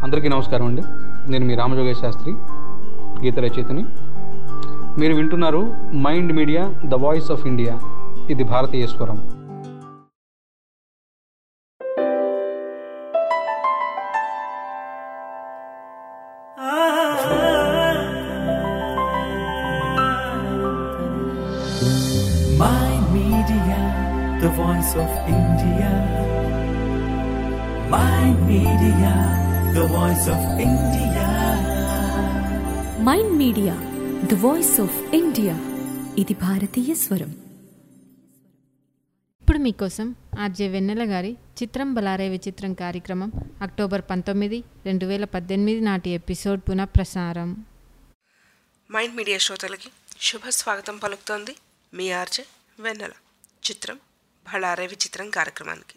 అందరికీ నమస్కారం అండి నేను మీ రామజోగేశ్ శాస్త్రి గీత రచయితని మీరు వింటున్నారు mind media the voice of India ఇది భారతీయ స్వరం Mind Media, the voice of India. Mind Media, the voice of India. Mind media the voice of India ఇది భారతీయ స్వరం ఇప్పుడు మీకోసం ఆర్జే వెన్నెల గారి చిత్రం బలారే విచిత్రం కార్యక్రమం అక్టోబర్ పంతొమ్మిది రెండు వేల పద్దెనిమిది నాటి ఎపిసోడ్ పునఃప్రసారం మైండ్ మీడియా శ్రోతలకి శుభ స్వాగతం పలుకుతోంది మీ ఆర్జే వెన్నెల చిత్రం బళారే విచిత్రం కార్యక్రమానికి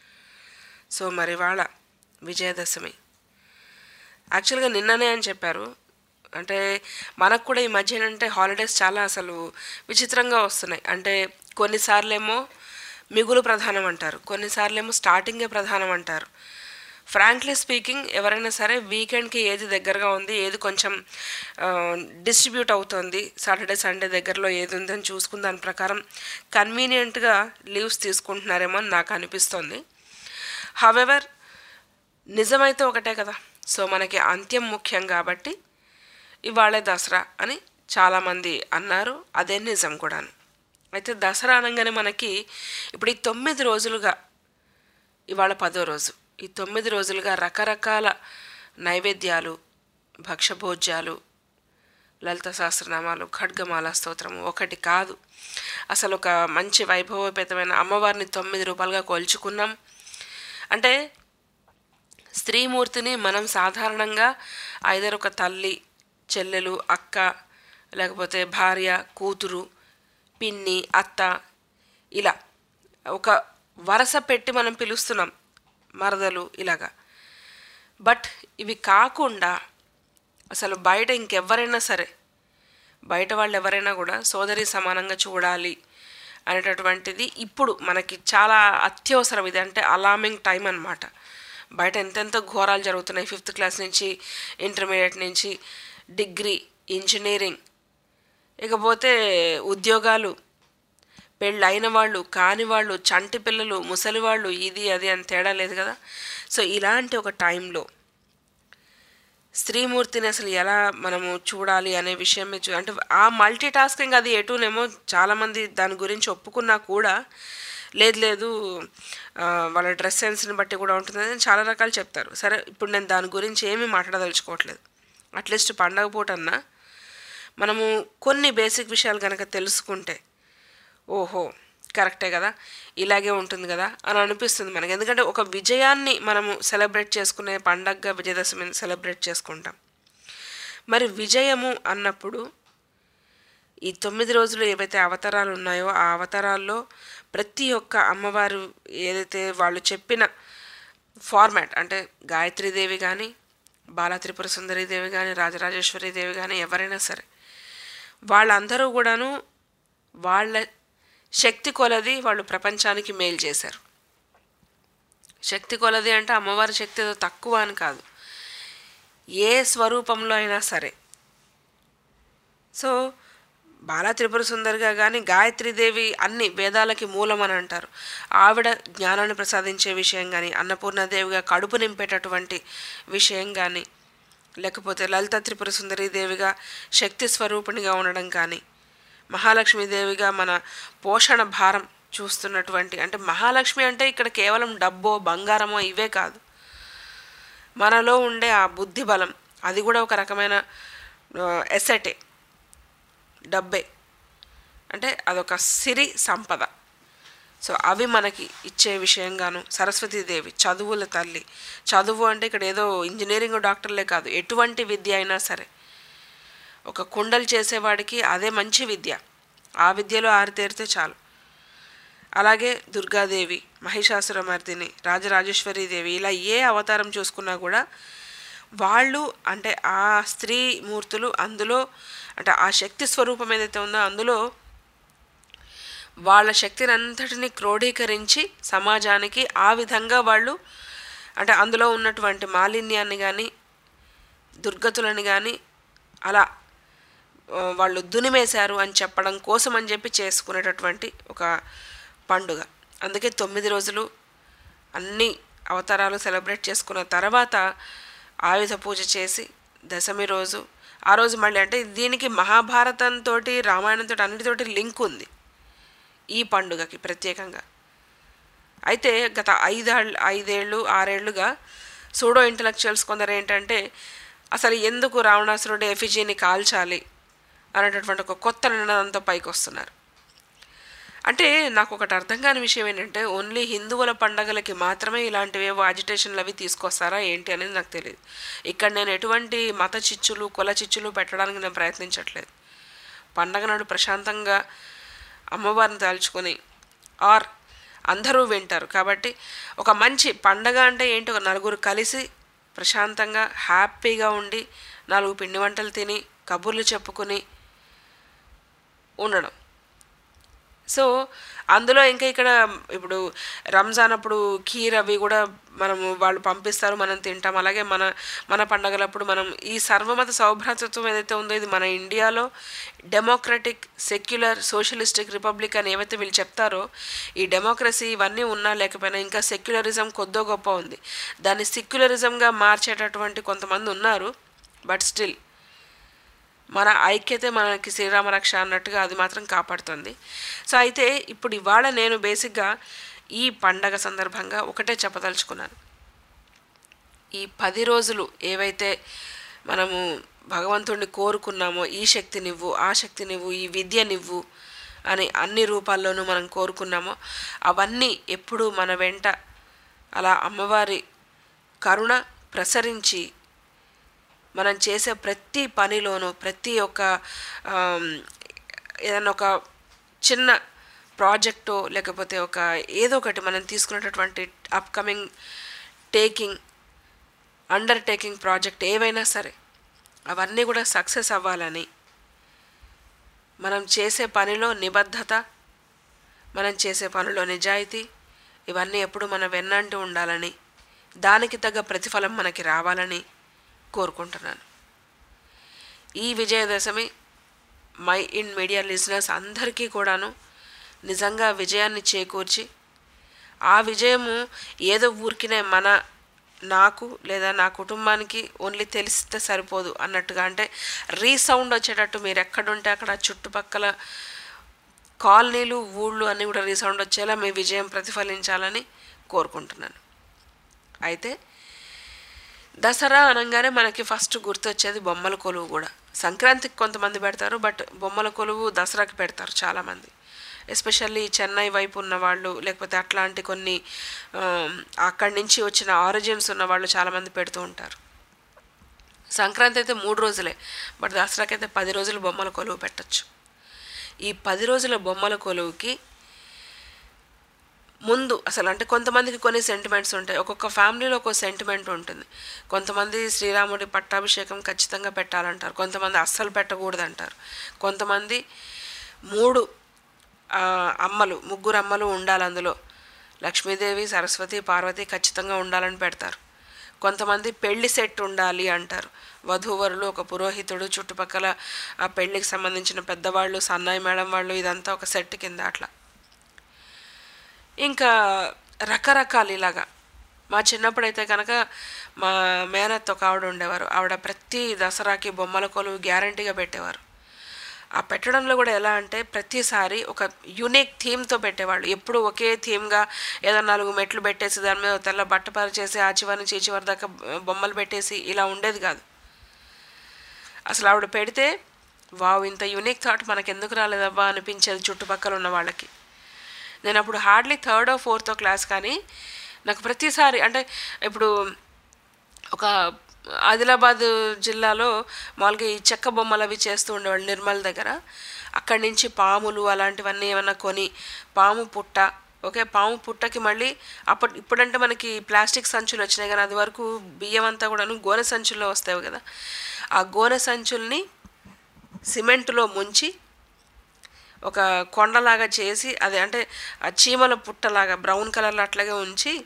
సో మరి వాళ్ళ విజయదశమి యాక్చువల్గా నిన్ననే అని చెప్పారు అంటే మనకు కూడా ఈ మధ్య ఏంటంటే హాలిడేస్ చాలా అసలు విచిత్రంగా వస్తున్నాయి అంటే కొన్నిసార్లేమో మిగులు ప్రధానం అంటారు కొన్నిసార్లేమో స్టార్టింగే ప్రధానం అంటారు ఫ్రాంక్లీ స్పీకింగ్ ఎవరైనా సరే వీకెండ్కి ఏది దగ్గరగా ఉంది ఏది కొంచెం డిస్ట్రిబ్యూట్ అవుతుంది సాటర్డే సండే దగ్గరలో ఏది ఉందని చూసుకుని దాని ప్రకారం కన్వీనియంట్గా లీవ్స్ తీసుకుంటున్నారేమో అని నాకు అనిపిస్తోంది హవెవర్ నిజమైతే ఒకటే కదా సో మనకి అంత్యం ముఖ్యం కాబట్టి ఇవాళే దసరా అని చాలామంది అన్నారు అదే నిజం కూడాను అయితే దసరా అనగానే మనకి ఇప్పుడు ఈ తొమ్మిది రోజులుగా ఇవాళ పదో రోజు ఈ తొమ్మిది రోజులుగా రకరకాల నైవేద్యాలు భక్ష్యభోజ్యాలు లలిత సహస్రనామాలు ఖడ్గమాల స్తోత్రము ఒకటి కాదు అసలు ఒక మంచి వైభవపేతమైన అమ్మవారిని తొమ్మిది రూపాయలుగా కొలుచుకున్నాం అంటే స్త్రీమూర్తిని మనం సాధారణంగా ఐదరు ఒక తల్లి చెల్లెలు అక్క లేకపోతే భార్య కూతురు పిన్ని అత్త ఇలా ఒక వరస పెట్టి మనం పిలుస్తున్నాం మరదలు ఇలాగా బట్ ఇవి కాకుండా అసలు బయట ఇంకెవరైనా సరే బయట వాళ్ళు ఎవరైనా కూడా సోదరి సమానంగా చూడాలి అనేటటువంటిది ఇప్పుడు మనకి చాలా అత్యవసరం ఇది అంటే అలామింగ్ టైం అన్నమాట బయట ఎంతెంత ఘోరాలు జరుగుతున్నాయి ఫిఫ్త్ క్లాస్ నుంచి ఇంటర్మీడియట్ నుంచి డిగ్రీ ఇంజనీరింగ్ ఇకపోతే ఉద్యోగాలు పెళ్ళైన వాళ్ళు కాని వాళ్ళు చంటి పిల్లలు ముసలి వాళ్ళు ఇది అది అని తేడా లేదు కదా సో ఇలాంటి ఒక టైంలో స్త్రీమూర్తిని అసలు ఎలా మనము చూడాలి అనే విషయం మీద చూ- అంటే ఆ మల్టీ టాస్కింగ్ అది ఎటునేమో చాలామంది దాని గురించి ఒప్పుకున్నా కూడా లేదు లేదు ఆ, వాళ్ళ డ్రెస్ సెన్స్ని బట్టి కూడా ఉంటుంది అని చాలా రకాలు చెప్తారు సరే ఇప్పుడు నేను దాని గురించి ఏమీ మాట్లాడదలుచుకోవట్లేదు అట్లీస్ట్ పండగ పూటన్నా మనము కొన్ని బేసిక్ విషయాలు కనుక తెలుసుకుంటే ఓహో కరెక్టే కదా ఇలాగే ఉంటుంది కదా అని అనిపిస్తుంది మనకి ఎందుకంటే ఒక విజయాన్ని మనము సెలబ్రేట్ చేసుకునే పండగగా విజయదశమిని సెలబ్రేట్ చేసుకుంటాం మరి విజయము అన్నప్పుడు ఈ తొమ్మిది రోజులు ఏవైతే అవతారాలు ఉన్నాయో ఆ అవతారాల్లో ప్రతి ఒక్క అమ్మవారు ఏదైతే వాళ్ళు చెప్పిన ఫార్మాట్ అంటే గాయత్రీదేవి కానీ బాలా త్రిపుర సుందరీదేవి కానీ రాజరాజేశ్వరి దేవి కానీ ఎవరైనా సరే వాళ్ళందరూ కూడాను వాళ్ళ శక్తి కొలది వాళ్ళు ప్రపంచానికి మేలు చేశారు శక్తి కొలది అంటే అమ్మవారి శక్తి ఏదో తక్కువ అని కాదు ఏ స్వరూపంలో అయినా సరే సో బాలా త్రిపుర సుందరిగా కానీ గాయత్రీదేవి అన్ని వేదాలకి మూలం అని అంటారు ఆవిడ జ్ఞానాన్ని ప్రసాదించే విషయం కానీ అన్నపూర్ణాదేవిగా కడుపు నింపేటటువంటి విషయం కానీ లేకపోతే లలిత త్రిపుర సుందరి దేవిగా శక్తి స్వరూపిణిగా ఉండడం కానీ మహాలక్ష్మీదేవిగా మన పోషణ భారం చూస్తున్నటువంటి అంటే మహాలక్ష్మి అంటే ఇక్కడ కేవలం డబ్బో బంగారమో ఇవే కాదు మనలో ఉండే ఆ బుద్ధి బలం అది కూడా ఒక రకమైన ఎసెటే డబ్బే అంటే అదొక సిరి సంపద సో అవి మనకి ఇచ్చే విషయంగాను సరస్వతీదేవి చదువుల తల్లి చదువు అంటే ఇక్కడ ఏదో ఇంజనీరింగ్ డాక్టర్లే కాదు ఎటువంటి విద్య అయినా సరే ఒక కుండలు చేసేవాడికి అదే మంచి విద్య ఆ విద్యలో ఆరితేరితే చాలు అలాగే దుర్గాదేవి మహిషాసురమర్దిని రాజరాజేశ్వరీదేవి ఇలా ఏ అవతారం చూసుకున్నా కూడా వాళ్ళు అంటే ఆ స్త్రీ మూర్తులు అందులో అంటే ఆ శక్తి స్వరూపం ఏదైతే ఉందో అందులో వాళ్ళ శక్తిని అంతటిని క్రోడీకరించి సమాజానికి ఆ విధంగా వాళ్ళు అంటే అందులో ఉన్నటువంటి మాలిన్యాన్ని కానీ దుర్గతులని కానీ అలా ఆ, వాళ్ళు దునిమేశారు అని చెప్పడం కోసం అని చెప్పి చేసుకునేటటువంటి ఒక పండుగ అందుకే తొమ్మిది రోజులు అన్ని అవతారాలు సెలబ్రేట్ చేసుకున్న తర్వాత ఆయుధ పూజ చేసి దశమి రోజు ఆ రోజు మళ్ళీ అంటే దీనికి మహాభారతంతో రామాయణంతో అన్నిటితోటి లింక్ ఉంది ఈ పండుగకి ప్రత్యేకంగా అయితే గత ఐదేళ్ళు ఐదేళ్ళు ఆరేళ్లుగా సూడో ఇంటలెక్చువల్స్ కొందరు ఏంటంటే అసలు ఎందుకు రావణాసురుడు ఎఫిజీని కాల్చాలి అనేటటువంటి ఒక కొత్త నిర్ణయంతో పైకి వస్తున్నారు అంటే నాకు ఒకటి అర్థం కాని విషయం ఏంటంటే ఓన్లీ హిందువుల పండగలకి మాత్రమే ఇలాంటివేవో అజిటేషన్లు అవి తీసుకొస్తారా ఏంటి అనేది నాకు తెలియదు ఇక్కడ నేను ఎటువంటి మత చిచ్చులు కుల చిచ్చులు పెట్టడానికి నేను ప్రయత్నించట్లేదు పండగ నాడు ప్రశాంతంగా అమ్మవారిని తలుచుకొని ఆర్ అందరూ వింటారు కాబట్టి ఒక మంచి పండగ అంటే ఏంటి ఒక నలుగురు కలిసి ప్రశాంతంగా హ్యాపీగా ఉండి నాలుగు పిండి వంటలు తిని కబుర్లు చెప్పుకొని ఉండడం సో అందులో ఇంకా ఇక్కడ ఇప్పుడు రంజాన్ అప్పుడు ఖీర్ అవి కూడా మనము వాళ్ళు పంపిస్తారు మనం తింటాం అలాగే మన మన పండగలప్పుడు మనం ఈ సర్వమత సౌభ్రాతృత్వం ఏదైతే ఉందో ఇది మన ఇండియాలో డెమోక్రటిక్ సెక్యులర్ సోషలిస్టిక్ రిపబ్లిక్ అని ఏవైతే వీళ్ళు చెప్తారో ఈ డెమోక్రసీ ఇవన్నీ ఉన్నా లేకపోయినా ఇంకా సెక్యులరిజం కొద్దో గొప్ప ఉంది దాన్ని సెక్యులరిజంగా మార్చేటటువంటి కొంతమంది ఉన్నారు బట్ స్టిల్ మన ఐక్యతే మనకి శ్రీరామ రక్ష అన్నట్టుగా అది మాత్రం కాపాడుతుంది సో అయితే ఇప్పుడు ఇవాళ నేను బేసిక్గా ఈ పండగ సందర్భంగా ఒకటే చెప్పదలుచుకున్నాను ఈ పది రోజులు ఏవైతే మనము భగవంతుడిని కోరుకున్నామో ఈ శక్తినివ్వు ఆ శక్తినివ్వు ఈ విద్యనివ్వు అని అన్ని రూపాల్లోనూ మనం కోరుకున్నామో అవన్నీ ఎప్పుడూ మన వెంట అలా అమ్మవారి కరుణ ప్రసరించి మనం చేసే ప్రతి పనిలోనూ ప్రతి ఒక్క ఆమ్, ఏదైనా ఒక చిన్న ప్రాజెక్టో లేకపోతే ఒక ఏదో ఒకటి మనం తీసుకునేటటువంటి upcoming taking undertaking project ఏవైనా సరే అవన్నీ కూడా సక్సెస్ అవ్వాలని మనం చేసే పనిలో నిబద్ధత మనం చేసే పనిలో నిజాయితీ ఇవన్నీ ఎప్పుడు మన వెన్నంటూ ఉండాలని దానికి తగ్గ ప్రతిఫలం మనకి రావాలని కోరుకుంటున్నాను ఈ Vijayadashami mind media listeners అందరికీ కూడాను నిజంగా విజయాన్ని చేకూర్చి ఆ విజయము ఏదో ఊరికినే మన నాకు లేదా నా కుటుంబానికి ఓన్లీ తెలిస్తే సరిపోదు అన్నట్టుగా అంటే రీసౌండ్ వచ్చేటట్టు మీరు ఎక్కడుంటే అక్కడ చుట్టుపక్కల కాలనీలు ఊళ్ళు అన్నీ కూడా రీసౌండ్ వచ్చేలా మీ విజయం ప్రతిఫలించాలని కోరుకుంటున్నాను అయితే దసరా అనగానే మనకి ఫస్ట్ గుర్తొచ్చేది బొమ్మల కొలువు కూడా సంక్రాంతికి కొంతమంది పెడతారు బట్ బొమ్మల కొలువు దసరాకి పెడతారు చాలామంది ఎస్పెషల్లీ చెన్నై వైపు ఉన్న వాళ్ళు లేకపోతే అట్లాంటి కొన్ని ఆ, అక్కడి నుంచి వచ్చిన ఆరిజిన్స్ ఉన్న వాళ్ళు చాలామంది పెడుతూ ఉంటారు సంక్రాంతి అయితే మూడు రోజులే బట్ దసరాకి అయితే పది రోజులు బొమ్మల కొలువు పెట్టచ్చు ఈ పది రోజుల బొమ్మల కొలువుకి ముందు అసలు అంటే కొంతమందికి కొన్ని సెంటిమెంట్స్ ఉంటాయి ఒక్కొక్క ఫ్యామిలీలో ఒక్కొక్క సెంటిమెంట్ ఉంటుంది కొంతమంది శ్రీరాముడి పట్టాభిషేకం ఖచ్చితంగా పెట్టాలంటారు కొంతమంది అస్సలు పెట్టకూడదు అంటారు కొంతమంది మూడు ఆ, అమ్మలు ముగ్గురు అమ్మలు ఉండాలి అందులో లక్ష్మీదేవి సరస్వతి పార్వతి ఖచ్చితంగా ఉండాలని పెడతారు కొంతమంది పెళ్లి సెట్ ఉండాలి అంటారు వధూవరులు ఒక పురోహితుడు చుట్టుపక్కల ఆ పెళ్లికి సంబంధించిన పెద్దవాళ్ళు సన్నాయి మేడం వాళ్ళు ఇదంతా ఒక సెట్ కింద అట్లా ఇంకా రకరకాలు ఇలాగా మా చిన్నప్పుడైతే కనుక మా మేనత్ ఒక ఆవిడ ఉండేవారు ఆవిడ ప్రతి దసరాకి బొమ్మల కొలువు గ్యారంటీగా పెట్టేవారు ఆ పెట్టడంలో కూడా ఎలా అంటే ప్రతిసారి ఒక యునిక్ థీమ్తో పెట్టేవాళ్ళు ఎప్పుడు ఒకే థీమ్గా ఏదో నాలుగు మెట్లు పెట్టేసి దాని మీద తెల్ల బట్ట పరిచేసి ఆ చివరి నుంచి ఈ చివరి దాకా బొమ్మలు పెట్టేసి ఇలా ఉండేది కాదు అసలు ఆవిడ పెడితే వావ్ ఇంత యూనిక్ థాట్ మనకు ఎందుకు రాలేదబ్బా అనిపించేది చుట్టుపక్కల ఉన్న వాళ్ళకి నేను అప్పుడు హార్డ్లీ థర్డో ఫోర్తో క్లాస్ కానీ నాకు ప్రతిసారి అంటే ఇప్పుడు ఒక ఆదిలాబాద్ జిల్లాలో మామూలుగా ఈ చెక్క బొమ్మలు అవి చేస్తూ ఉండేవాళ్ళు నిర్మల్ దగ్గర అక్కడి నుంచి పాములు అలాంటివన్నీ ఏమన్నా కొని పాము పుట్ట ఓకే పాము పుట్టకి మళ్ళీ అప్పటి ఇప్పుడంటే మనకి ప్లాస్టిక్ సంచులు వచ్చినాయి కానీ అది వరకు బియ్యం అంతా కూడాను గోనె సంచుల్లో వస్తాయి కదా ఆ గోనె సంచుల్ని సిమెంటులో ముంచి ఒక కొండలాగా చేసి అదే అంటే ఆ చీమల పుట్టలాగా బ్రౌన్ కలర్లో అట్లాగే ఉంచి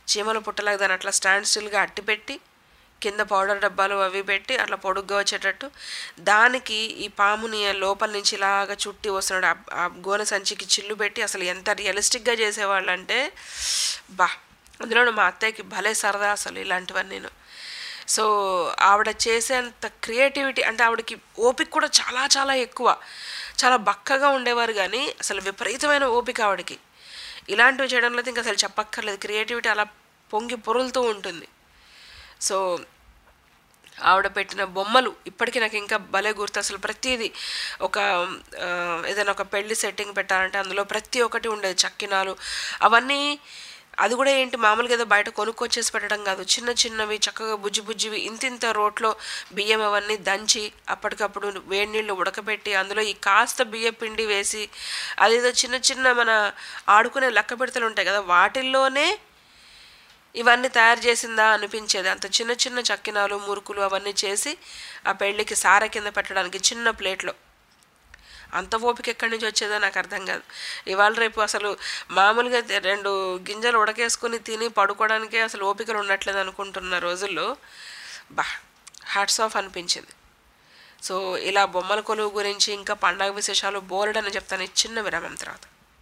చీమల పుట్టలాగా దాన్ని అట్లా స్టాండ్ స్టిల్గా అట్టిపెట్టి కింద పౌడర్ డబ్బాలు అవి పెట్టి అట్లా పొడుగ్గా వచ్చేటట్టు దానికి ఈ పాముని లోపల నుంచి ఇలాగా చుట్టి వస్తున్నాడు ఆ- ఆ గోనె సంచికి చిల్లు పెట్టి అసలు ఎంత రియలిస్టిక్గా చేసేవాళ్ళు అంటే బా అందులో మా అత్తయ్యకి భలే సరదా అసలు ఇలాంటివన్నీ నేను సో ఆవిడ చేసేంత క్రియేటివిటీ అంటే ఆవిడకి ఓపిక కూడా చాలా చాలా ఎక్కువ చాలా బక్కగా ఉండేవారు కానీ అసలు విపరీతమైన ఓపిక ఆవిడకి ఇలాంటివి చేయడంలో అయితే ఇంకా అసలు చెప్పక్కర్లేదు క్రియేటివిటీ అలా పొంగి పొరులుతూ ఉంటుంది సో ఆవిడ పెట్టిన బొమ్మలు ఇప్పటికీ నాకు ఇంకా భలే గుర్తు అసలు ప్రతిదీ ఒక ఆ, ఏదైనా ఒక పెళ్లి సెట్టింగ్ పెట్టాలంటే అందులో ప్రతి ఒక్కటి ఉండేది చక్కినాలు అవన్నీ అది కూడా ఏంటి మామూలుగా ఏదో బయట కొనుక్కొచ్చేసి పెట్టడం కాదు చిన్న చిన్నవి చక్కగా బుజ్జి బుజ్జివి ఇంత ఇంత రోట్లో బియ్యం అవన్నీ దంచి అప్పటికప్పుడు వేడి నీళ్ళు ఉడకబెట్టి అందులో ఈ కాస్త బియ్య పిండి వేసి అదేదో చిన్న చిన్న మన ఆడుకునే లెక్క పెడతలు ఉంటాయి కదా వాటిల్లోనే ఇవన్నీ తయారు చేసిందా అనిపించేది అంత చిన్న చిన్న చక్కినాలు మురుకులు అవన్నీ చేసి ఆ పెళ్ళికి సార కింద పెట్టడానికి చిన్న ప్లేట్లో అంత ఓపిక ఎక్కడి నుంచి వచ్చేదో నాకు అర్థం కాదు ఇవాళ రేపు అసలు మామూలుగా తే- రెండు గింజలు ఉడకేసుకుని తిని పడుకోవడానికే అసలు ఓపికలు ఉండట్లేదు అనుకుంటున్న రోజుల్లో బా హ్యాట్స్ ఆఫ్ అనిపించింది సో ఇలా బొమ్మల కొలువు గురించి ఇంకా పండగ విశేషాలు బోలెడని చెప్తాను ఈ చిన్న విరామం తర్వాత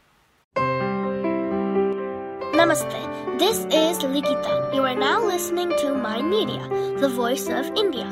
Namaste. This is Likita. You are now listening to My Media, the voice of India.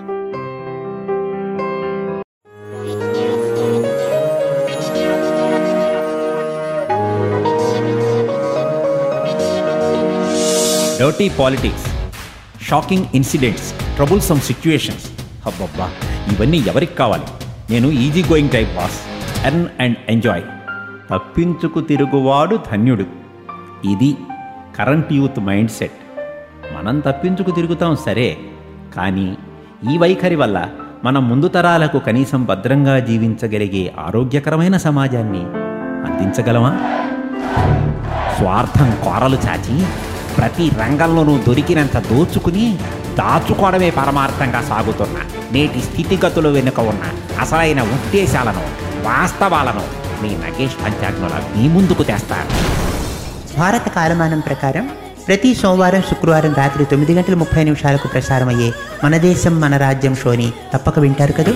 Dirty politics shocking incidents troublesome situations అబ్బబ్బా ఇవన్నీ ఎవరికి కావాలి నేను easy going type boss earn and enjoy తప్పించుకు తిరుగువాడు ధన్యుడు ఇది కరెంట్ యూత్ మైండ్ సెట్ మనం తప్పించుకు తిరుగుతాం సరే కానీ ఈ వైఖరి వల్ల మనం ముందు తరాలకు కనీసం భద్రంగా జీవించగలిగే ఆరోగ్యకరమైన సమాజాన్ని అందించగలమా స్వార్థం కోరలు చాచి ప్రతి రంగంలోనూ దొరికినంత దోచుకుని దాచుకోవడమే పరమార్థంగా సాగుతున్న నేటి స్థితిగతులు వెనుక ఉన్న అసలైన ఉద్దేశాలను వాస్తవాలను మీ నగేష్ పంచాగ్నుల మీ ముందుకు తెస్తారు భారత కాలమానం ప్రకారం ప్రతి సోమవారం శుక్రవారం రాత్రి తొమ్మిది గంటల ముప్పై నిమిషాలకు ప్రసారమయ్యే మన దేశం మన రాజ్యం షోని తప్పక వింటారు కదూ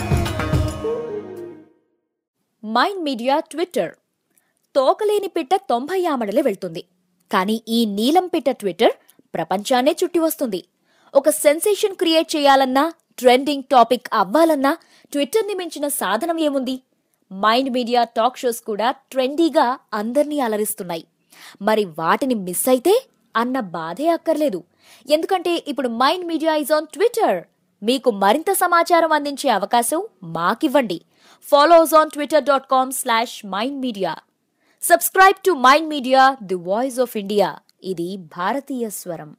మైండ్ మీడియా ట్విట్టర్ తోకలేని పిట్ట తొంభై ఆమడలే వెళ్తుంది కానీ ఈ నీలం పిట్ట ట్విట్టర్ ప్రపంచాన్నే చుట్టి వస్తుంది ఒక సెన్సేషన్ క్రియేట్ చేయాలన్నా ట్రెండింగ్ టాపిక్ అవ్వాలన్నా ట్విట్టర్ని మించిన సాధనం ఏముంది మైండ్ మీడియా టాక్ షోస్ కూడా ట్రెండీగా అందర్నీ అలరిస్తున్నాయి మరి వాటిని మిస్ అయితే అన్న బాధే అక్కర్లేదు ఎందుకంటే ఇప్పుడు mind media is on Twitter మీకు మరింత సమాచారం అందించే అవకాశం మాకివ్వండి follow us on Twitter dot com slash mind media subscribe to mind media the voice of India ఇది భారతీయ స్వరం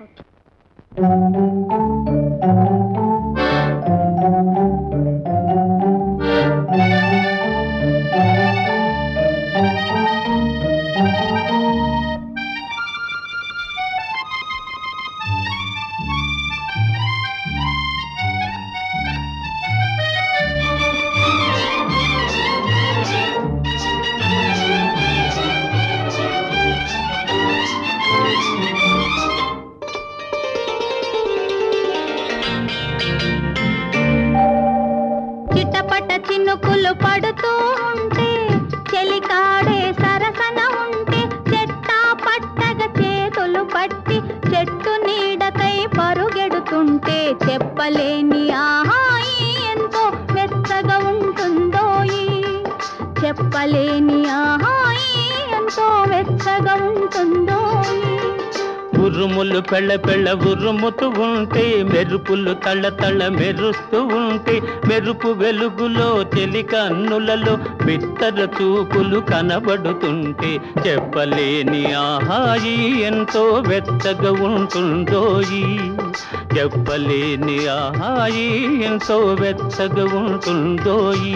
చిట్టపట చినుకులు పడుతూ ఉంటే చెలికాడే సరసన ఉంటే చెట్టా పట్టగ చేతులు పట్టి చెట్టు నీడకై పరుగెడుతుంటే చెప్పలేని ఆహాయి ఎంతో వెచ్చగా ఉంటుందోయి చెప్పలేని ఆహాయి ఎంతో వెచ్చగా ఉంటుందోయి ఉరుములు పెళ్ళ పెళ్ళ ఉరుముతూ ఉంటే మెరుపులు తళ్ళ తళ్ళ మెరుస్తూ ఉంటే మెరుపు వెలుగులో చెలి కన్నులలో బిత్తర చూపులు కనబడుతుంటే చెప్పలేని ఆహాయి ఎంతో వెచ్చగా ఉంటుందోయి చెప్పలేని ఆహాయి ఎంతో వెచ్చగా ఉంటుందోయి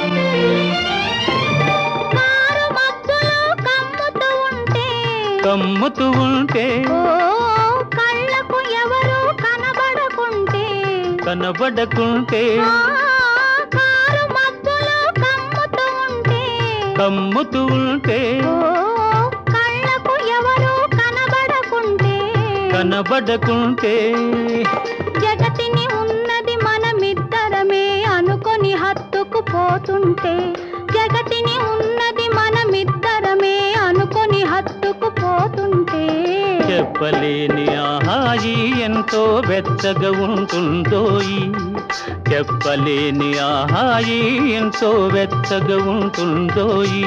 కారు మబ్బులు కమ్ముతూ ఉంటే కమ్ముతూ ఉంటే ఓ కళ్ళకు ఎవరు కనబడకుంటే కనబడకుంటే ఆ, కారు మబ్బులు కమ్ముతూ ఉంటే కమ్ముతూ ఉంటే ఓ కళ్ళకు ఎవరు కనబడకుంటే కనబడకుంటే జగతిని ఉన్నది మనమిద్దరమే అనుకొని హత్తుకు పోతుంటే జగతిని ఉన్నది మనమిద్దరమే అనుకొని హత్తుకు పోతుంటే చెప్పలేని ఆహాయి ఎంతో వెచ్చగా ఉంటుందోయి చెప్పలేని ఆహాయి ఎంతో వెచ్చగా ఉంటుందోయి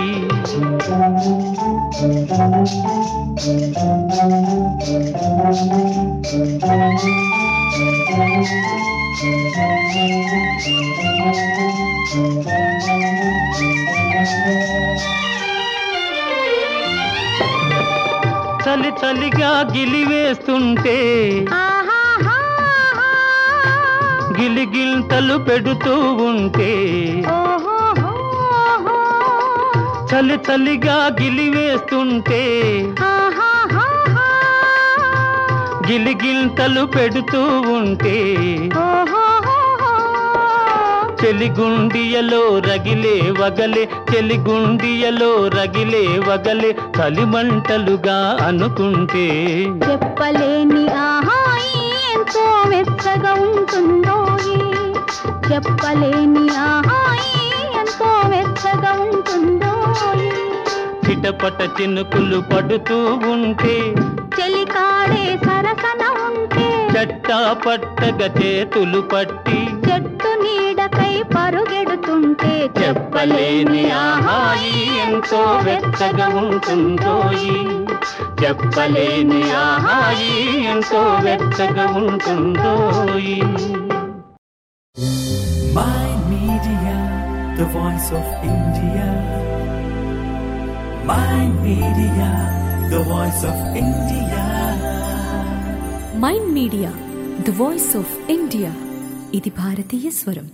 చలి చలిగా గిలివేస్తుంటే ఆహాహాహా. గిలిగిల్తలు పెడుతూ ఉంటే ఓహోహోహో. చలి చలిగా గిలివేస్తుంటే ఆహాహాహా. గిలిగిల్తలు పెడుతూ ఉంటే ఓహోహోహో. చెలిగుండియలో రగిలే వగలే చెలిగుండియలో రగిలే వగలే కలిమంటలుగా అనుకుంటే చెప్పలేని ఆహాయి ఎంతో వెచ్చగా ఉంటుందో చెప్పలేని ఆహాయి ఎంతో వెచ్చగా ఉంటుందో చిటపట చినుకులు పడుతూ ఉంటే చెలికాడే సరసన ఉంటే చట్టా పట్టగా చేతులు పట్టి చెట్టు నీడకై పరుగెడుతుంటే చెప్పలేని ఆహాయి ఎంతో వెచ్చగా ఉంటుందోయి చెప్పలేని ఆహాయి ఎంతో వెచ్చగా ఉంటుందోయి My Media, the voice of India. My Media, the voice of India. Mind media the voice of India ఇది భారతీయ స్వరం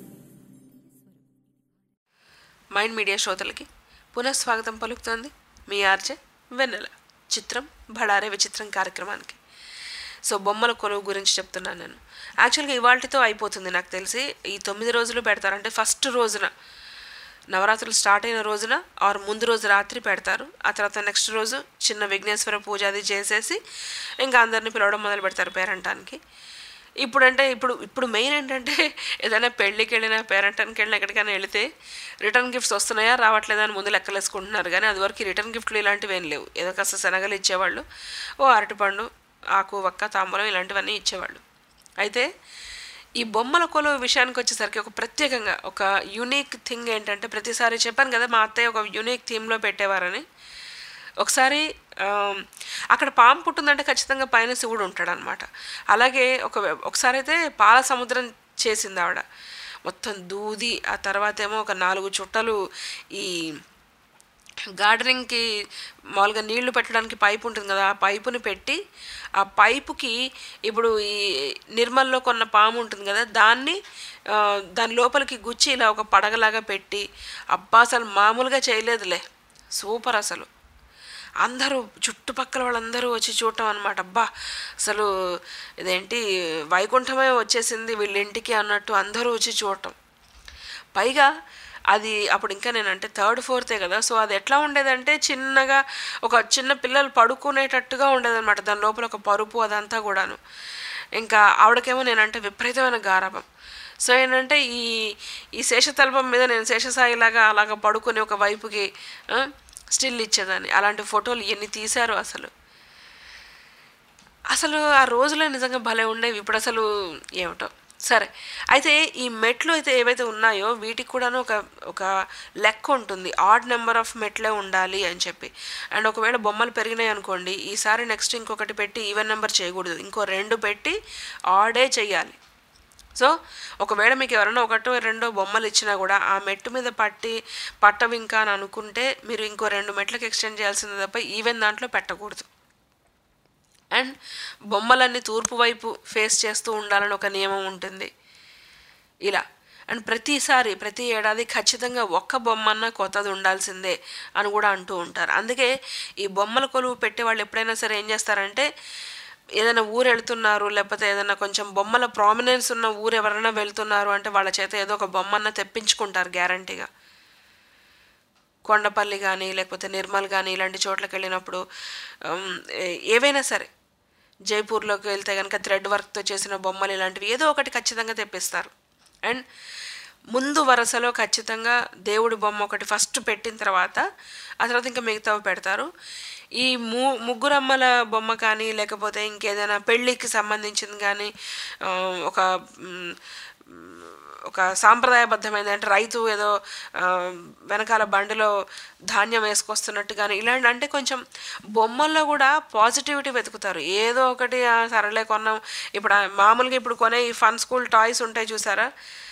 మైండ్ మీడియా శ్రోతలకి పునఃస్వాగతం పలుకుతోంది మీ ఆర్జే వెన్నెల చిత్రం బడారే విచిత్రం కార్యక్రమానికి సో బొమ్మల కొలువు గురించి చెప్తున్నాను నేను యాక్చువల్గా ఇవాళతో అయిపోతుంది నాకు తెలిసి ఈ తొమ్మిది రోజులు పెడతారంటే ఫస్ట్ రోజున నవరాత్రులు స్టార్ట్ అయిన రోజున ఆర్ ముందు రోజు రాత్రి పెడతారు ఆ తర్వాత నెక్స్ట్ రోజు చిన్న విఘ్నేశ్వర పూజ అది చేసేసి ఇంకా అందరిని పిలవడం మొదలు పెడతారు పేరంటానికి ఇప్పుడంటే ఇప్పుడు ఇప్పుడు మెయిన్ ఏంటంటే ఏదైనా పెళ్ళికి వెళ్ళినా పేరెంటానికి వెళ్ళినా ఎక్కడికైనా వెళితే రిటర్న్ గిఫ్ట్స్ వస్తున్నాయా రావట్లేదా అని ముందు లెక్కలేసుకుంటున్నారు కానీ అదివరకు రిటర్న్ గిఫ్ట్లు ఇలాంటివి ఏం లేవు ఏదో కాస్త శనగలు ఇచ్చేవాళ్ళు ఓ అరటిపండు ఆకు వక్క తాంబూలం ఇలాంటివన్నీ ఇచ్చేవాళ్ళు అయితే ఈ బొమ్మల కొలువు విషయానికి వచ్చేసరికి ఒక ప్రత్యేకంగా ఒక యూనిక్ థింగ్ ఏంటంటే ప్రతిసారి చెప్పాను కదా మా అత్తయ్య ఒక యూనిక్ థీమ్లో పెట్టేవారని ఒకసారి ఆమ్, అక్కడ పాము పుట్టిందంటే ఖచ్చితంగా పైన శివుడు ఉంటాడు అనమాట అలాగే ఒక ఒకసారి అయితే పాల సముద్రం చేసింది ఆవిడ మొత్తం దూది ఆ తర్వాత ఏమో ఒక నాలుగు చుట్టలు ఈ గార్డెనింగ్కి మామూలుగా నీళ్లు పెట్టడానికి పైపు ఉంటుంది కదా ఆ పైపుని పెట్టి ఆ పైపుకి ఇప్పుడు ఈ నిర్మల్లో కొన్న పాము ఉంటుంది కదా దాన్ని ఆ, దాని లోపలికి గుచ్చి ఇలా ఒక పడగలాగా పెట్టి అబ్బా అసలు మామూలుగా చేయలేదులే సూపర్ అసలు అందరూ చుట్టుపక్కల వాళ్ళందరూ వచ్చి చూడటం అనమాట అబ్బా అసలు ఇదేంటి వైకుంఠమే వచ్చేసింది వీళ్ళ ఇంటికి అన్నట్టు అందరూ వచ్చి చూడటం పైగా అది అప్పుడు ఇంకా నేనంటే థర్డ్ ఫోర్తే కదా సో అది ఎట్లా ఉండేదంటే చిన్నగా ఒక చిన్న పిల్లలు పడుకునేటట్టుగా ఉండేదన్నమాట దాని లోపల ఒక పరుపు అదంతా కూడాను ఇంకా ఆవిడకేమో నేనంటే విపరీతమైన గారాభం సో ఏంటంటే ఈ ఈ శేషతల్పం మీద నేను శేషసాయిలాగా అలాగ పడుకొని ఒక వైపుకి స్టిల్ ఇచ్చేదాన్ని అలాంటి ఫోటోలు ఎన్ని తీశారో అసలు అసలు ఆ రోజులే నిజంగా భలే ఉండేవి ఇప్పుడు అసలు ఏమిటో సరే అయితే ఈ మెట్లు అయితే ఏవైతే ఉన్నాయో వీటికి కూడాను ఒక ఒక లెక్క ఉంటుంది ఆడ్ నెంబర్ ఆఫ్ మెట్లే ఉండాలి అని చెప్పి అండ్ ఒకవేళ బొమ్మలు పెరిగినాయి అనుకోండి ఈసారి నెక్స్ట్ ఇంకొకటి పెట్టి ఈవెన్ నెంబర్ చేయకూడదు ఇంకో రెండు పెట్టి ఆడే చెయ్యాలి సో ఒకవేళ మీకు ఎవరైనా ఒకటో రెండో బొమ్మలు ఇచ్చినా కూడా ఆ మెట్టు మీద పట్టి పట్టవి ఇంకా అని అనుకుంటే మీరు ఇంకో రెండు మెట్లకు ఎక్స్టెండ్ చేయాల్సింది తప్ప ఈవెన్ దాంట్లో పెట్టకూడదు అండ్ బొమ్మలన్నీ తూర్పు వైపు ఫేస్ చేస్తూ ఉండాలని ఒక నియమం ఉంటుంది ఇలా అండ్ ప్రతిసారి ప్రతి ఏడాది ఖచ్చితంగా ఒక్క బొమ్మన్న కొత్తది ఉండాల్సిందే అని కూడా అంటూ ఉంటారు అందుకే ఈ బొమ్మల కొలువు పెట్టే వాళ్ళు ఎప్పుడైనా సరే ఏం చేస్తారంటే ఏదైనా ఊరు వెళ్తున్నారు లేకపోతే ఏదైనా కొంచెం బొమ్మల ప్రామినెన్స్ ఉన్న ఊరు ఎవరైనా వెళ్తున్నారు అంటే వాళ్ళ చేత ఏదో ఒక బొమ్మన్న తెప్పించుకుంటారు గ్యారంటీగా కొండపల్లి కానీ లేకపోతే నిర్మల్ కానీ ఇలాంటి చోట్లకి వెళ్ళినప్పుడు ఉమ్, ఏ- ఏవైనా సరే జైపూర్లోకి వెళ్తే కనుక థ్రెడ్ వర్క్తో చేసిన బొమ్మలు ఇలాంటివి ఏదో ఒకటి ఖచ్చితంగా తెప్పిస్తారు అండ్ ముందు వరుసలో ఖచ్చితంగా దేవుడి బొమ్మ ఒకటి ఫస్ట్ పెట్టిన తర్వాత ఆ తర్వాత ఇంకా మిగతావి పెడతారు ఈ ము ముగ్గురమ్మల బొమ్మ కానీ లేకపోతే ఇంకేదైనా పెళ్ళికి సంబంధించింది కానీ ఆ, ఒక మ్, ఒక సాంప్రదాయబద్ధమైన అంటే రైతు ఏదో ఆ, వెనకాల బండిలో ధాన్యం వేసుకొస్తున్నట్టు కానీ ఇలాంటి అంటే కొంచెం బొమ్మల్లో కూడా పాజిటివిటీ వెతుకుతారు ఏదో ఒకటి "ఆ, సరేలే కొన్నాం ఇప్పుడు ఆ మామూలుగా ఇప్పుడు కొనే ఈ ఫన్ స్కూల్ టాయ్స్ ఉంటాయి చూసారా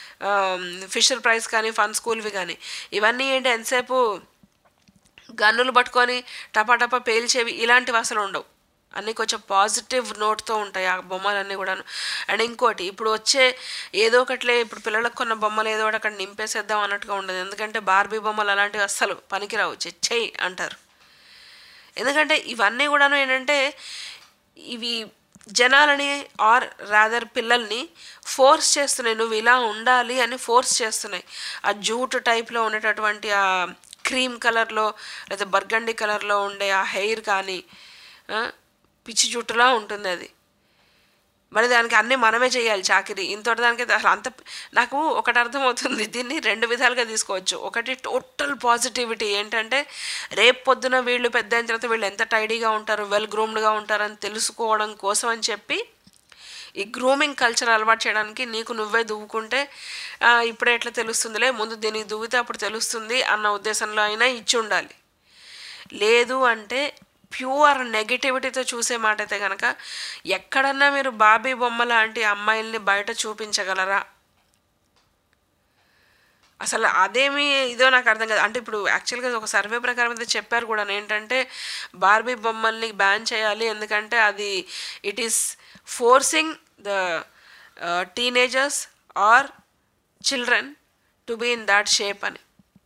ఫిషర్ ప్రైస్ కానీ ఫన్ స్కూల్వి కానీ ఇవన్నీ ఏంటి ఎంతసేపు గన్నులు పట్టుకొని టపాటపా పేల్చేవి ఇలాంటివి అసలు ఉండవు అన్నీ కొంచెం పాజిటివ్ నోట్తో ఉంటాయి ఆ బొమ్మలన్నీ కూడాను అండ్ ఇంకోటి ఇప్పుడు వచ్చే ఏదో ఒకట్లే ఇప్పుడు పిల్లలకు కొన్న బొమ్మలు ఏదో ఒకటి అక్కడ నింపేసేద్దాం అన్నట్టుగా ఉండదు ఎందుకంటే బార్బీ బొమ్మలు అలాంటివి అస్సలు పనికిరావు చెయ్యి అంటారు ఎందుకంటే ఇవన్నీ కూడాను ఏంటంటే ఇవి జనాలని ఆర్ రాదర్ పిల్లల్ని ఫోర్స్ చేస్తున్నాయి నువ్వు ఇలా ఉండాలి అని ఫోర్స్ చేస్తున్నాయి ఆ జూట్ టైప్లో ఉండేటటువంటి ఆ క్రీమ్ కలర్లో లేదా బర్గండి కలర్లో ఉండే ఆ హెయిర్ కానీ ఆ, పిచ్చి జుట్టులా ఉంటుంది అది మరి దానికి అన్నీ మనమే చేయాలి చాకిరి ఇంతటి దానికి అసలు అంత నాకు ఒకటి అర్థమవుతుంది దీన్ని రెండు విధాలుగా తీసుకోవచ్చు ఒకటి టోటల్ పాజిటివిటీ ఏంటంటే రేపు పొద్దున వీళ్ళు పెద్ద అయిన తర్వాత వీళ్ళు ఎంత టైడీగా ఉంటారు వెల్ గ్రూమ్డ్గా ఉంటారని తెలుసుకోవడం కోసం అని చెప్పి ఈ గ్రూమింగ్ కల్చర్ అలవాటు చేయడానికి నీకు నువ్వే దువ్వుకుంటే "ఆ, ఇప్పుడే ఎట్లా తెలుస్తుందిలే ముందు దీనికి దువ్వితే అప్పుడు తెలుస్తుంది అన్న ఉద్దేశంలో అయినా ఇచ్చి ఉండాలి లేదు అంటే ప్యూర్ నెగిటివిటీతో చూసే మాట అయితే కనుక ఎక్కడన్నా మీరు బాబీ బొమ్మ లాంటి అమ్మాయిల్ని బయట చూపించగలరా అసలు అదేమి ఇదో నాకు అర్థం కాదు అంటే ఇప్పుడు యాక్చువల్గా ఒక సర్వే ప్రకారం అయితే చెప్పారు కూడా ఏంటంటే బార్బీ బొమ్మల్ని బ్యాన్ చేయాలి ఎందుకంటే అది it is forcing the teenagers or children to be in that shape అని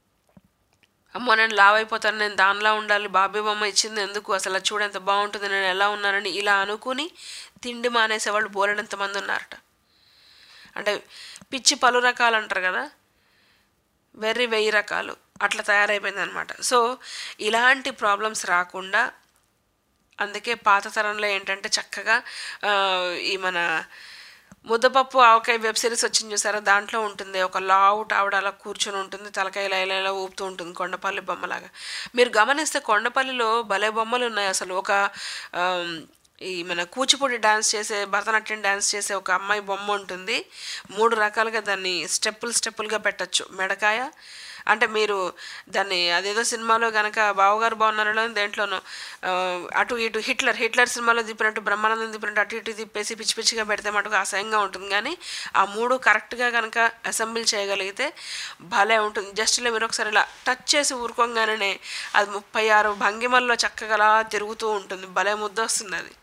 అమ్మో నేను లావ్ అయిపోతాను నేను దానిలా ఉండాలి బాబీ బొమ్మ ఇచ్చింది ఎందుకు అసలు అది చూడు ఎంత బాగుంటుంది నేను ఎలా ఉన్నానని ఇలా అనుకుని తిండి మానేసేవాళ్ళు బోలెడంత మంది ఉన్నారట అంటే పిచ్చి పలు రకాలు అంటారు కదా వెర్రి వెయ్యి రకాలు అట్లా తయారైపోయింది అనమాట సో ఇలాంటి ప్రాబ్లమ్స్ రాకుండా అందుకే పాత తరంలో ఏంటంటే చక్కగా ఆ, ఈ మన ముద్దపప్పు ఆవకాయ వెబ్ సిరీస్ వచ్చింది చూసారా దాంట్లో ఉంటుంది ఒక లావుట్ ఆవిడ అలా కూర్చొని ఉంటుంది తలకాయ ఇలా ఇలా ఇలా ఊపుతూ ఉంటుంది కొండపల్లి బొమ్మలాగా మీరు గమనిస్తే కొండపల్లిలో భలే బొమ్మలు ఉన్నాయి అసలు ఒక ఆమ్, ఈ మన కూచిపూడి డ్యాన్స్ చేసే భరతనాట్యం డ్యాన్స్ చేసే ఒక అమ్మాయి బొమ్మ ఉంటుంది మూడు రకాలుగా దాన్ని స్టెప్పులు స్టెప్పులుగా పెట్టచ్చు మెడకాయ అంటే మీరు దాన్ని అదేదో సినిమాలో గనక బావగారు బాగున్నారో దేంట్లోనో ఆ, అటు ఇటు హిట్లర్ హిట్లర్ సినిమాలో తిప్పినట్టు బ్రహ్మానందం తిప్పినట్టు అటు ఇటు తిప్పేసి పిచ్చి పిచ్చిగా పెడితే మటుకు అసహ్యంగా ఉంటుంది కానీ ఆ మూడు కరెక్ట్గా కనుక అసెంబ్ల్ చేయగలిగితే భలే ఉంటుంది జస్ట్ ఇలా మీరు ఒకసారి ఇలా టచ్ చేసి ఊరుకోగానే అది ముప్పై ఆరు భంగిమల్లో చక్కగా అలా తిరుగుతూ ఉంటుంది భలే ముద్ద వస్తుంది అది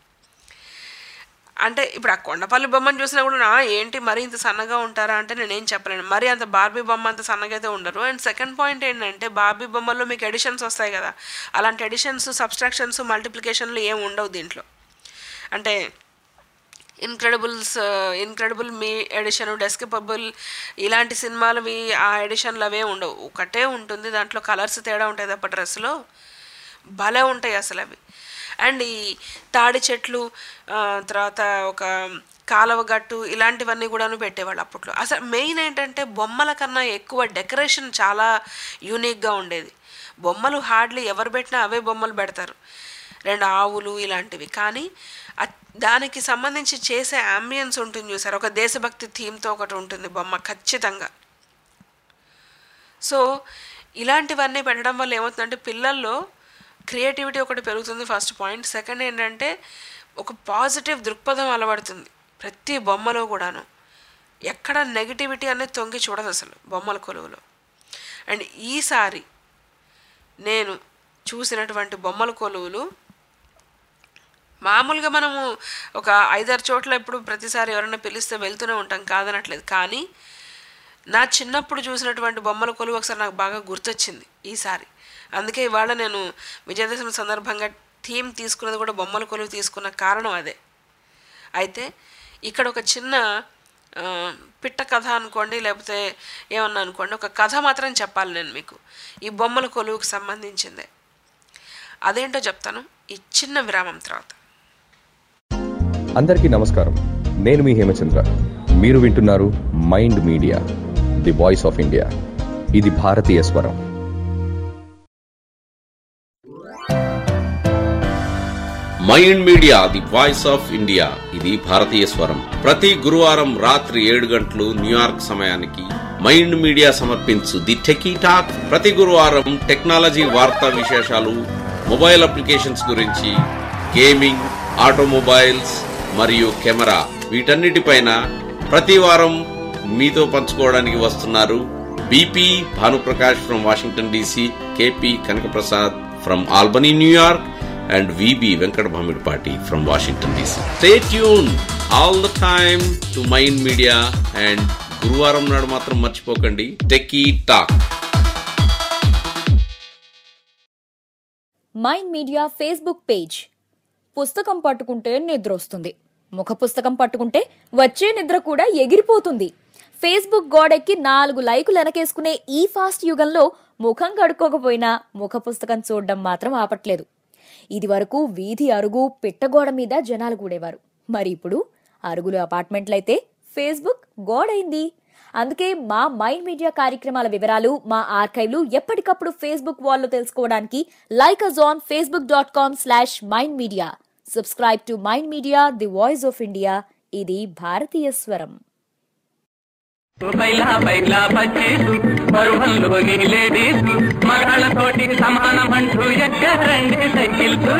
అంటే ఇప్పుడు ఆ కొండపల్లి బొమ్మను చూసినా కూడా "ఆ, ఏంటి మరీ ఇంత సన్నగా ఉంటారా అంటే నేనేం చెప్పలేను మరీ అంత బార్బీ బొమ్మ అంత సన్నగా అయితే ఉండరు అండ్ సెకండ్ పాయింట్ ఏంటంటే బార్బీ బొమ్మల్లో మీకు ఎడిషన్స్ వస్తాయి కదా అలాంటి ఎడిషన్స్ సబ్స్ట్రాక్షన్స్ మల్టిప్లికేషన్లు ఏం ఉండవు దీంట్లో అంటే ఇన్క్రెడిబుల్స్ ఇన్క్రెడిబుల్ మీ ఎడిషన్ డెస్కపబుల్ ఇలాంటి సినిమాలవి ఆ ఎడిషన్లు అవే ఉండవు ఒకటే ఉంటుంది దాంట్లో కలర్స్ తేడా ఉంటాయి తప్ప డ్రెస్లో భలే ఉంటాయి అసలు అవి అండ్ ఈ తాడి చెట్లు ఆ, తర్వాత ఒక కాలువ గట్టు ఇలాంటివన్నీ కూడాను పెట్టేవాళ్ళు అప్పట్లో అసలు మెయిన్ ఏంటంటే బొమ్మల కన్నా ఎక్కువ డెకరేషన్ చాలా యూనిక్గా ఉండేది బొమ్మలు హార్డ్లీ ఎవరు పెట్టినా అవే బొమ్మలు పెడతారు రెండు ఆవులు ఇలాంటివి కానీ అ- దానికి సంబంధించి చేసే అంబియన్స్ ఉంటుంది చూసారు ఒక దేశభక్తి థీమ్తో ఒకటి ఉంటుంది బొమ్మ ఖచ్చితంగా సో ఇలాంటివన్నీ పెట్టడం వల్ల ఏమవుతుందంటే పిల్లల్లో క్రియేటివిటీ ఒకటి పెరుగుతుంది ఫస్ట్ పాయింట్ సెకండ్ ఏంటంటే ఒక పాజిటివ్ దృక్పథం అలవడుతుంది ప్రతి బొమ్మలో కూడాను ఎక్కడ నెగిటివిటీ అనేది తొంగి చూడదు అసలు బొమ్మల కొలువులో అండ్ ఈసారి నేను చూసినటువంటి బొమ్మల కొలువులు మామూలుగా మనము ఒక ఐదారు చోట్ల ఇప్పుడు ప్రతిసారి ఎవరైనా పిలిస్తే వెళ్తూనే ఉంటాం కాదనట్లేదు కానీ నా చిన్నప్పుడు చూసినటువంటి బొమ్మల కొలువు ఒకసారి నాకు బాగా గుర్తొచ్చింది ఈసారి అందుకే ఇవాళ నేను విజయదశమి సందర్భంగా థీమ్ తీసుకున్నది కూడా బొమ్మల కొలువు తీసుకున్న కారణం అదే అయితే ఇక్కడ ఒక చిన్న ఆ, పిట్ట కథ అనుకోండి లేకపోతే ఏమన్నా అనుకోండి ఒక కథ మాత్రం చెప్పాలి నేను మీకు ఈ బొమ్మల కొలువుకు సంబంధించిందే అదేంటో చెప్తాను ఈ చిన్న విరామం తర్వాత అందరికీ నమస్కారం నేను మీ హేమచంద్ర మీరు వింటున్నారు mind media the voice of India ఇది భారతీయ స్వరం mind media the voice of India ఇది భారతీయ స్వరం ప్రతి గురువారం రాత్రి ఏడు గంటలు న్యూయార్క్ సమయానికి మైండ్ మీడియా సమర్పించు ది టెకీ టాక్ ప్రతి గురువారం టెక్నాలజీ వార్తా విశేషాలు మొబైల్ అప్లికేషన్స్ గురించి గేమింగ్ ఆటోమొబైల్స్ మరియు కెమెరా వీటన్నిటిపైన ప్రతి వారం మీతో పంచుకోవడానికి వస్తున్నారు BP Bhanuprakash from Washington DC KP Kanakaprasad from Albany New York and VB Venkat Bhamidpati from Washington DC. Stay tuned all the time to Mind Media and గురువారం నాడు మాత్రం మర్చిపోకండి techie talk mind media Facebook page పుస్తకం పట్టుకుంటే నిద్ర వస్తుంది ముఖ పుస్తకం పట్టుకుంటే వచ్చే నిద్ర కూడా ఎగిరిపోతుంది ఫేస్బుక్ గోడెక్కి నాలుగు లైకులు వెనకేసుకునే ఈ ఫాస్ట్ యుగంలో ముఖం కడుక్కోకపోయినా ముఖ పుస్తకం చూడడం మాత్రం ఆపట్లేదు ఇది వరకు వీధి అరుగు పిట్టగోడ మీద జనాలు కూడేవారు మరి ఇప్పుడు అరుగులు అపార్ట్మెంట్లయితే ఫేస్బుక్ గోడైంది అందుకే మా మైండ్ మీడియా కార్యక్రమాల వివరాలు మా ఆర్కైవ్లు ఎప్పటికప్పుడు ఫేస్బుక్ వాల్లో తెలుసుకోవడానికి like us on Facebook dot com slash mind media subscribe to mind media the voice of India ఇది భారతీయ స్వరం బైలా బైలా బచ్చేసు పరువల్లోని లేడీసు మగాళ్ళతోటి సమానమంటూ ఎక్కరండి సైకిల్స్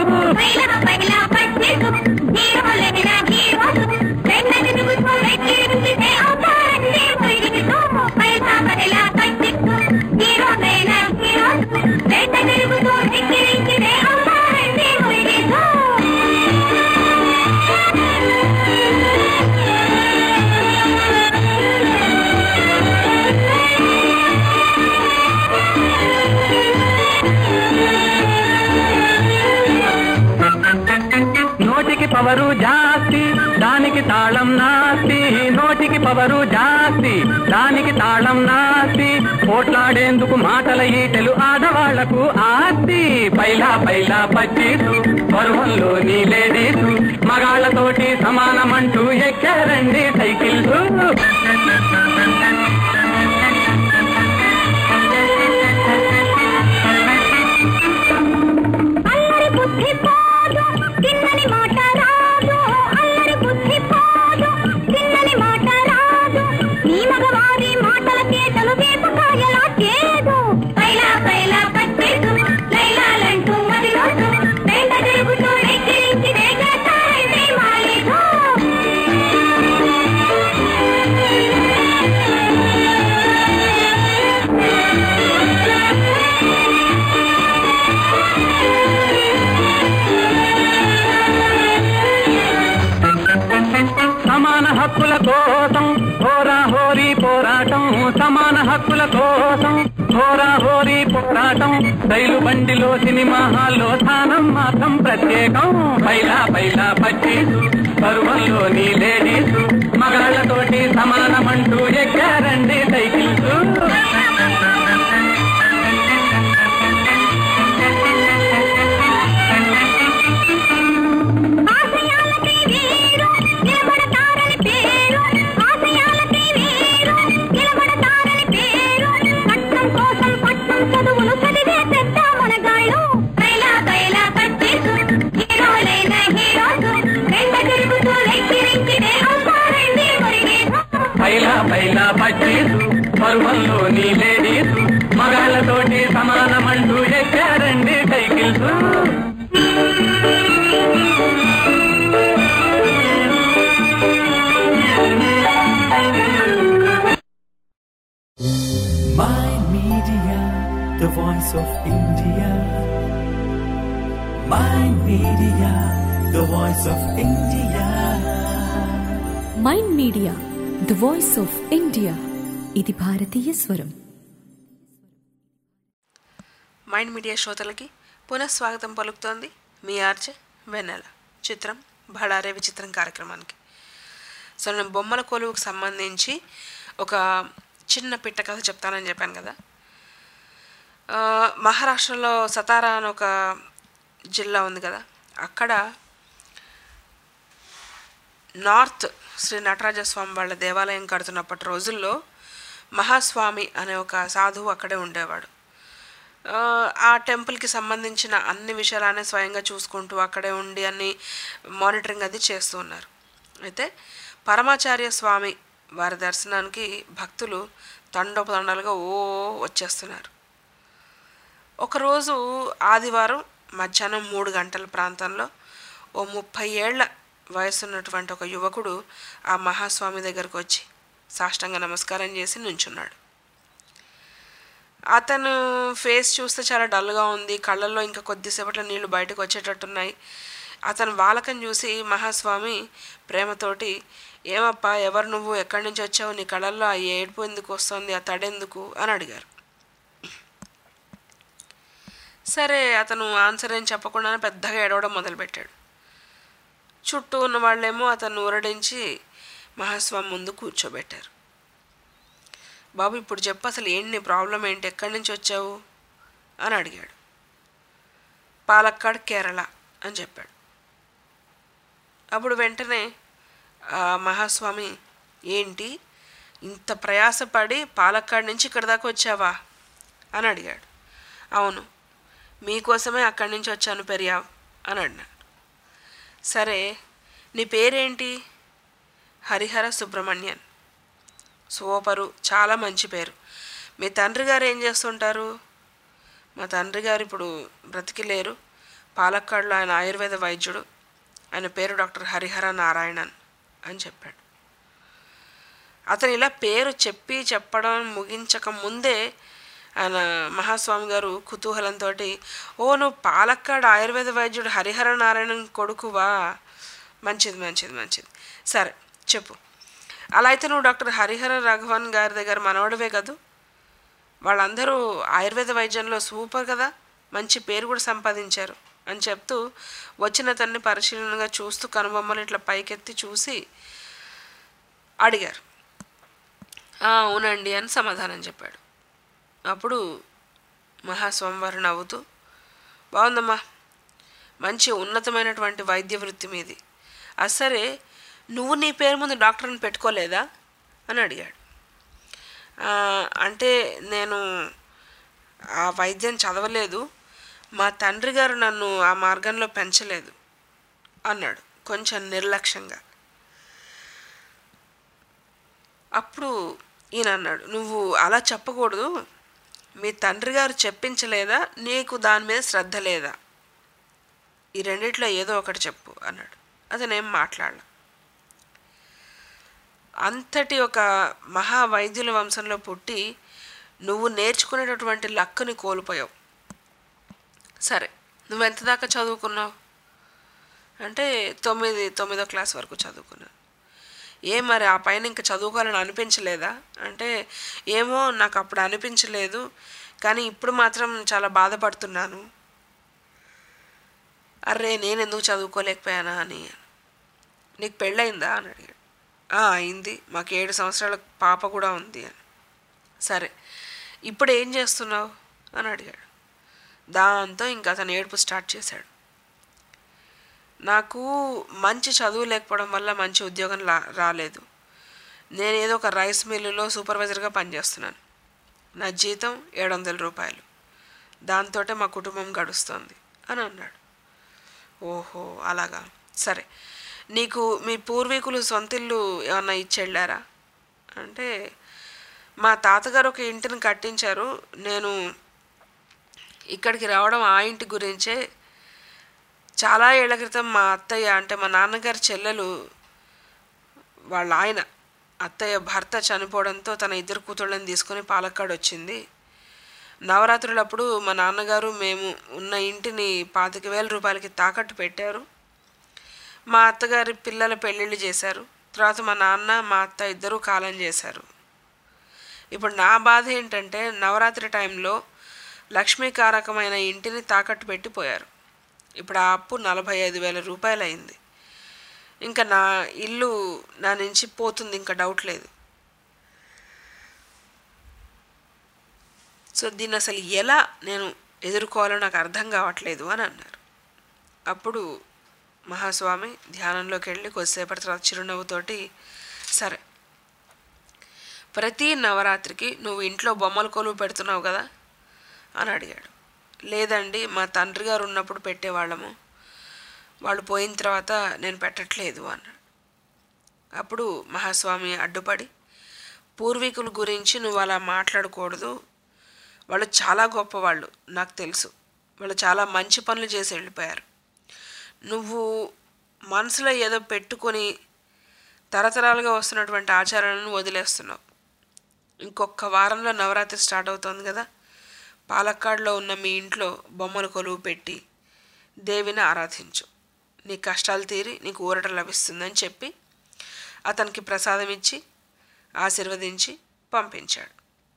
నోటికి పవరు జాస్తి దానికి తాళం నాస్తి నోటికి పవరు జాస్తి దానికి తాళం నాస్తి పోట్లాడేందుకు మాటల ఈటెలు ఆడవాళ్లకు ఆస్తి పైలా పైలా పచ్చీసు పరువంలో నీ లేడీసు మగాళ్ళతోటి సమానమంటూ ఎక్కారండి సైకిల్స్ సమాన హక్కుల కోసం హోరా హోరీ పోరాటం సమాన హక్కుల కోసం హోరా హోరీ పోరాటం రైలు బండిలో సినిమా హాల్లో స్థానం మాత్రం ప్రత్యేకం పైలా పైలా పచ్చీసు పరువంలో నీ లేడీసు మగాళ్ళతోటి సమానమంటూ ఎక్కారండి సైకిల్స్ పైలా పైలా పచ్చీసు పరువంలో నీ లేడీసు మగాళ్ళతోటి సమానమంటూ ఎక్కారండి cycles Mind Media, the voice of India. Mind Media, the voice of India. Mind media the voice of India ఇది భారతీయ స్వరం మైండ్ మీడియా శ్రోతలకి పునఃస్వాగతం పలుకుతోంది మీ ఆర్జే వెన్నెల చిత్రం బళారే విచిత్రం కార్యక్రమానికి సో నేను బొమ్మల కొలువుకు సంబంధించి ఒక చిన్న పిట్ట కథ చెప్తానని చెప్పాను కదా ఆ, మహారాష్ట్రలో సతారా అని ఒక జిల్లా ఉంది కదా అక్కడ నార్త్ శ్రీ నటరాజ స్వామి వాళ్ళ దేవాలయం కడుతున్నప్పటి రోజుల్లో మహాస్వామి అనే ఒక సాధువు అక్కడే ఉండేవాడు ఆ, ఆ టెంపుల్కి సంబంధించిన అన్ని విషయాలనే స్వయంగా చూసుకుంటూ అక్కడే ఉండి అన్ని మానిటరింగ్ అది చేస్తూ ఉన్నారు అయితే పరమాచార్య స్వామి వారి దర్శనానికి భక్తులు తండోపతండాలుగా ఓ వచ్చేస్తున్నారు ఒకరోజు ఆదివారం మధ్యాహ్నం మూడు గంటల ప్రాంతంలో ఓ ముప్పై ఏళ్ల వయసున్నటువంటి ఒక యువకుడు ఆ మహాస్వామి దగ్గరకు వచ్చి సాష్టంగ నమస్కారం చేసి నుంచున్నాడు అతను ఫేస్ చూస్తే చాలా డల్గా ఉంది కళ్ళల్లో ఇంకా కొద్దిసేపట్లో నీళ్లు బయటకు వచ్చేటట్టున్నాయి అతను వాలకం చూసి మహాస్వామి ప్రేమతోటి ఏమప్పా ఎవరు నువ్వు ఎక్కడి నుంచి వచ్చావు నీ కళ్ళల్లో ఆ ఏడుపు ఎందుకు వస్తుంది ఆ తడెందుకు అని అడిగారు సరే అతను ఆన్సర్ ఏం చెప్పకుండానే పెద్దగా ఏడవడం మొదలుపెట్టాడు చుట్టూ ఉన్న వాళ్ళేమో అతను ఊరడించి మహాస్వామి ముందు కూర్చోబెట్టారు బాబు ఇప్పుడు చెప్పు అసలు ఏంటి నీ ప్రాబ్లం ఏంటి ఎక్కడి నుంచి వచ్చావు అని అడిగాడు పాలక్కాడ్ కేరళ అని చెప్పాడు అప్పుడు వెంటనే ఆ మహాస్వామి ఏంటి ఇంత ప్రయాసపడి పాలక్కాడ్ నుంచి ఇక్కడ దాకా వచ్చావా అని అడిగాడు అవును మీకోసమే అక్కడి నుంచి వచ్చాను పెరియావ్ అని అన్నాడు సరే నీ పేరేంటి హరిహర సుబ్రహ్మణ్యన్ సూపరు చాలా మంచి పేరు మీ తండ్రి గారు ఏం చేస్తుంటారు మా తండ్రి గారు ఇప్పుడు బ్రతికి లేరు పాలక్కాడులో ఆయన ఆయుర్వేద వైద్యుడు ఆయన పేరు డాక్టర్ హరిహర నారాయణన్ అని చెప్పాడు అతను ఇలా పేరు చెప్పి చెప్పడం ముగించక ముందే ఆయన మహాస్వామి గారు కుతూహలంతో ఓ నువ్వు పాలక్కాడ్ ఆయుర్వేద వైద్యుడు హరిహర నారాయణన్ కొడుకువా మంచిది మంచిది మంచిది సరే చెప్పు అలా అయితే నువ్వు డాక్టర్ హరిహర రాఘవన్ గారి దగ్గర మనవడివే కదూ వాళ్ళందరూ ఆయుర్వేద వైద్యంలో సూపర్ కదా మంచి పేరు కూడా సంపాదించారు అని చెప్తూ వచ్చిన తన్ని పరిశీలనగా చూస్తూ కనుబొమ్మలు ఇట్లా పైకెత్తి చూసి అడిగారు "ఆ, అవునండి అని సమాధానం చెప్పాడు అప్పుడు మహాస్వామివారు నవ్వుతూ బాగుందమ్మా మంచి ఉన్నతమైనటువంటి వైద్య వృత్తి మీది అది సరే నువ్వు నీ పేరు ముందు డాక్టర్ని పెట్టుకోలేదా అని అడిగాడు "ఆ, అంటే నేను ఆ వైద్యం చదవలేదు మా తండ్రి గారు నన్ను ఆ మార్గంలో పెంచలేదు అన్నాడు కొంచెం నిర్లక్ష్యంగా అప్పుడు ఈయన అన్నాడు నువ్వు అలా చెప్పకూడదు మీ తండ్రి గారు చెప్పించలేదా నీకు దాని మీద శ్రద్ధ లేదా ఈ రెండిట్లో ఏదో ఒకటి చెప్పు అన్నాడు అతనేం మాట్లాడలే అంతటి ఒక మహా వైద్యుల వంశంలో పుట్టి నువ్వు నేర్చుకునేటటువంటి లక్కుని కోల్పోయావు సరే నువ్వు ఎంత దాకా చదువుకున్నావు అంటే తొమ్మిది తొమ్మిదో క్లాస్ వరకు చదువుకున్నాను ఏ మరి ఆ పైన ఇంకా చదువుకోవాలని అనిపించలేదా అంటే ఏమో నాకు అప్పుడు అనిపించలేదు కానీ ఇప్పుడు మాత్రం చాలా బాధపడుతున్నాను అర్రే నేను ఎందుకు చదువుకోలేకపోయానా అని నీకు పెళ్ళయిందా అని అడిగాడు "ఆ, అయింది మాకు ఏడు సంవత్సరాల పాప కూడా ఉంది అని సరే ఇప్పుడు ఏం చేస్తున్నావు అని అడిగాడు దాంతో ఇంకా అతను ఏడుపు స్టార్ట్ చేశాడు నాకు మంచి చదువు లేకపోవడం వల్ల మంచి ఉద్యోగం లా రాలేదు నేను ఏదో ఒక రైస్ మిల్లులో సూపర్వైజర్గా పనిచేస్తున్నాను నా జీతం ఏడు వందల రూపాయలు దాంతో మా కుటుంబం గడుస్తుంది అని అన్నాడు ఓహో అలాగా సరే నీకు మీ పూర్వీకులు సొంతిల్లు ఏమన్నా ఇచ్చెళ్ళారా అంటే మా తాతగారు ఒక ఇంటిని కట్టించారు నేను ఇక్కడికి రావడం ఆ ఇంటి గురించే చాలా ఏళ్ల క్రితం మా అత్తయ్య అంటే మా నాన్నగారి చెల్లెలు వాళ్ళ ఆయన అత్తయ్య భర్త చనిపోవడంతో తన ఇద్దరు కూతుళ్ళని తీసుకొని పాలక్కాడు వచ్చింది నవరాత్రులప్పుడు మా నాన్నగారు మేము ఉన్న ఇంటిని పాతిక వేల రూపాయలకి తాకట్టు పెట్టారు మా అత్తగారి పిల్లల పెళ్ళిళ్ళు చేశారు తర్వాత మా నాన్న మా అత్త ఇద్దరూ కాలం చేశారు ఇప్పుడు నా బాధ ఏంటంటే నవరాత్రి టైంలో లక్ష్మీకారకమైన ఇంటిని తాకట్టు పెట్టిపోయారు ఇప్పుడు ఆ అప్పు నలభై ఐదు వేల రూపాయలు అయింది ఇంకా నా ఇల్లు నా నుంచి పోతుంది ఇంకా డౌట్ లేదు సో దీన్ని అసలు ఎలా నేను ఎదుర్కోవాలో నాకు అర్థం కావట్లేదు అని అన్నారు అప్పుడు మహాస్వామి ధ్యానంలోకి వెళ్ళి కొద్దిసేపటి తర్వాత చిరునవ్వుతోటి సరే ప్రతి నవరాత్రికి నువ్వు ఇంట్లో బొమ్మల కొలువు పెడుతున్నావు కదా అని అడిగాడు లేదండి మా తండ్రి గారు ఉన్నప్పుడు పెట్టేవాళ్ళము వాళ్ళు పోయిన తర్వాత నేను పెట్టట్లేదు అన్నాడు అప్పుడు మహాస్వామి అడ్డుపడి పూర్వీకుల గురించి నువ్వు అలా మాట్లాడకూడదు వాళ్ళు చాలా గొప్పవాళ్ళు నాకు తెలుసు వాళ్ళు చాలా మంచి పనులు చేసి వెళ్ళిపోయారు నువ్వు మనసులో ఏదో పెట్టుకొని తరతరాలుగా వస్తున్నటువంటి ఆచారాలను వదిలేస్తున్నావు ఇంకొక వారంలో నవరాత్రి స్టార్ట్ అవుతుంది కదా పాలక్కాడ్లో ఉన్న మీ ఇంట్లో బొమ్మల కొలువు పెట్టి దేవిని ఆరాధించు నీ కష్టాలు తీరి నీకు ఊరట లభిస్తుందని చెప్పి అతనికి ప్రసాదం ఇచ్చి ఆశీర్వదించి పంపించాడు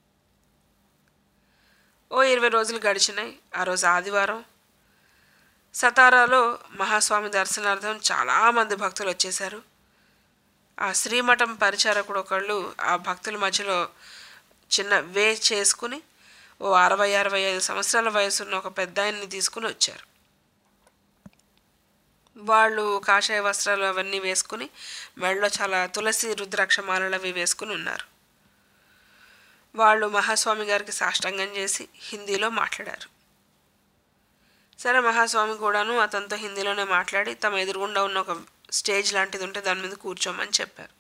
ఓ ఇరవై రోజులు గడిచినాయి ఆ రోజు ఆదివారం సతారాలో మహాస్వామి దర్శనార్థం చాలామంది భక్తులు వచ్చేశారు ఆ శ్రీమఠం పరిచారకుడు ఒకళ్ళు ఆ భక్తుల మధ్యలో చిన్న వే చేసుకుని ఓ అరవై అరవై ఐదు సంవత్సరాల వయసున్న ఒక పెద్ద ఆయన్ని తీసుకుని వచ్చారు వాళ్ళు కాషాయ వస్త్రాలు అవన్నీ వేసుకుని మెడలో చాలా తులసి రుద్రాక్ష మాలలు అవి వేసుకుని ఉన్నారు వాళ్ళు మహాస్వామి గారికి సాష్టాంగం చేసి హిందీలో మాట్లాడారు సరే మహాస్వామి కూడాను అతనితో హిందీలోనే మాట్లాడి తమ ఎదురుగుండా ఉన్న ఒక స్టేజ్ లాంటిది ఉంటే దాని మీద కూర్చోమని చెప్పారు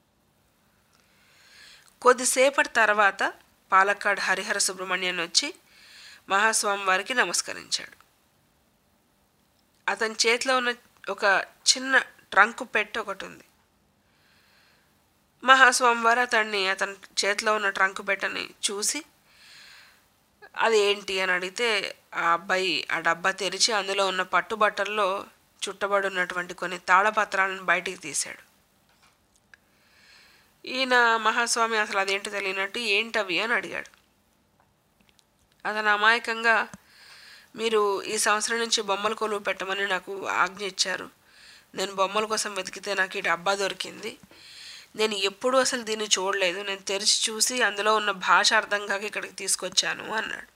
కొద్దిసేపటి తర్వాత పాలక్కాడ్ హరిహర సుబ్రహ్మణ్యన్ వచ్చి మహాస్వామి వారికి నమస్కరించాడు అతని చేతిలో ఉన్న ఒక చిన్న ట్రంక్ పెట్టి ఒకటి ఉంది మహాస్వామి వారు అతన్ని అతని చేతిలో ఉన్న ట్రంక్ పెట్టని చూసి అది ఏంటి అని అడిగితే ఆ అబ్బాయి ఆ డబ్బా తెరిచి అందులో ఉన్న పట్టుబట్టల్లో చుట్టబడి ఉన్నటువంటి కొన్ని తాళపత్రాలను బయటికి తీశాడు ఈయన మహాస్వామి అసలు అదేంటి తెలియనట్టు ఏంటవి అని అడిగాడు అతను అమాయకంగా మీరు ఈ సంవత్సరం నుంచి బొమ్మల కొలువు పెట్టమని నాకు ఆజ్ఞ ఇచ్చారు నేను బొమ్మల కోసం వెతికితే నాకు ఈ డబ్బా దొరికింది నేను ఎప్పుడూ అసలు దీన్ని చూడలేదు నేను తెరిచి చూసి అందులో ఉన్న భాష అర్థం కాక ఇక్కడికి తీసుకొచ్చాను అన్నాడు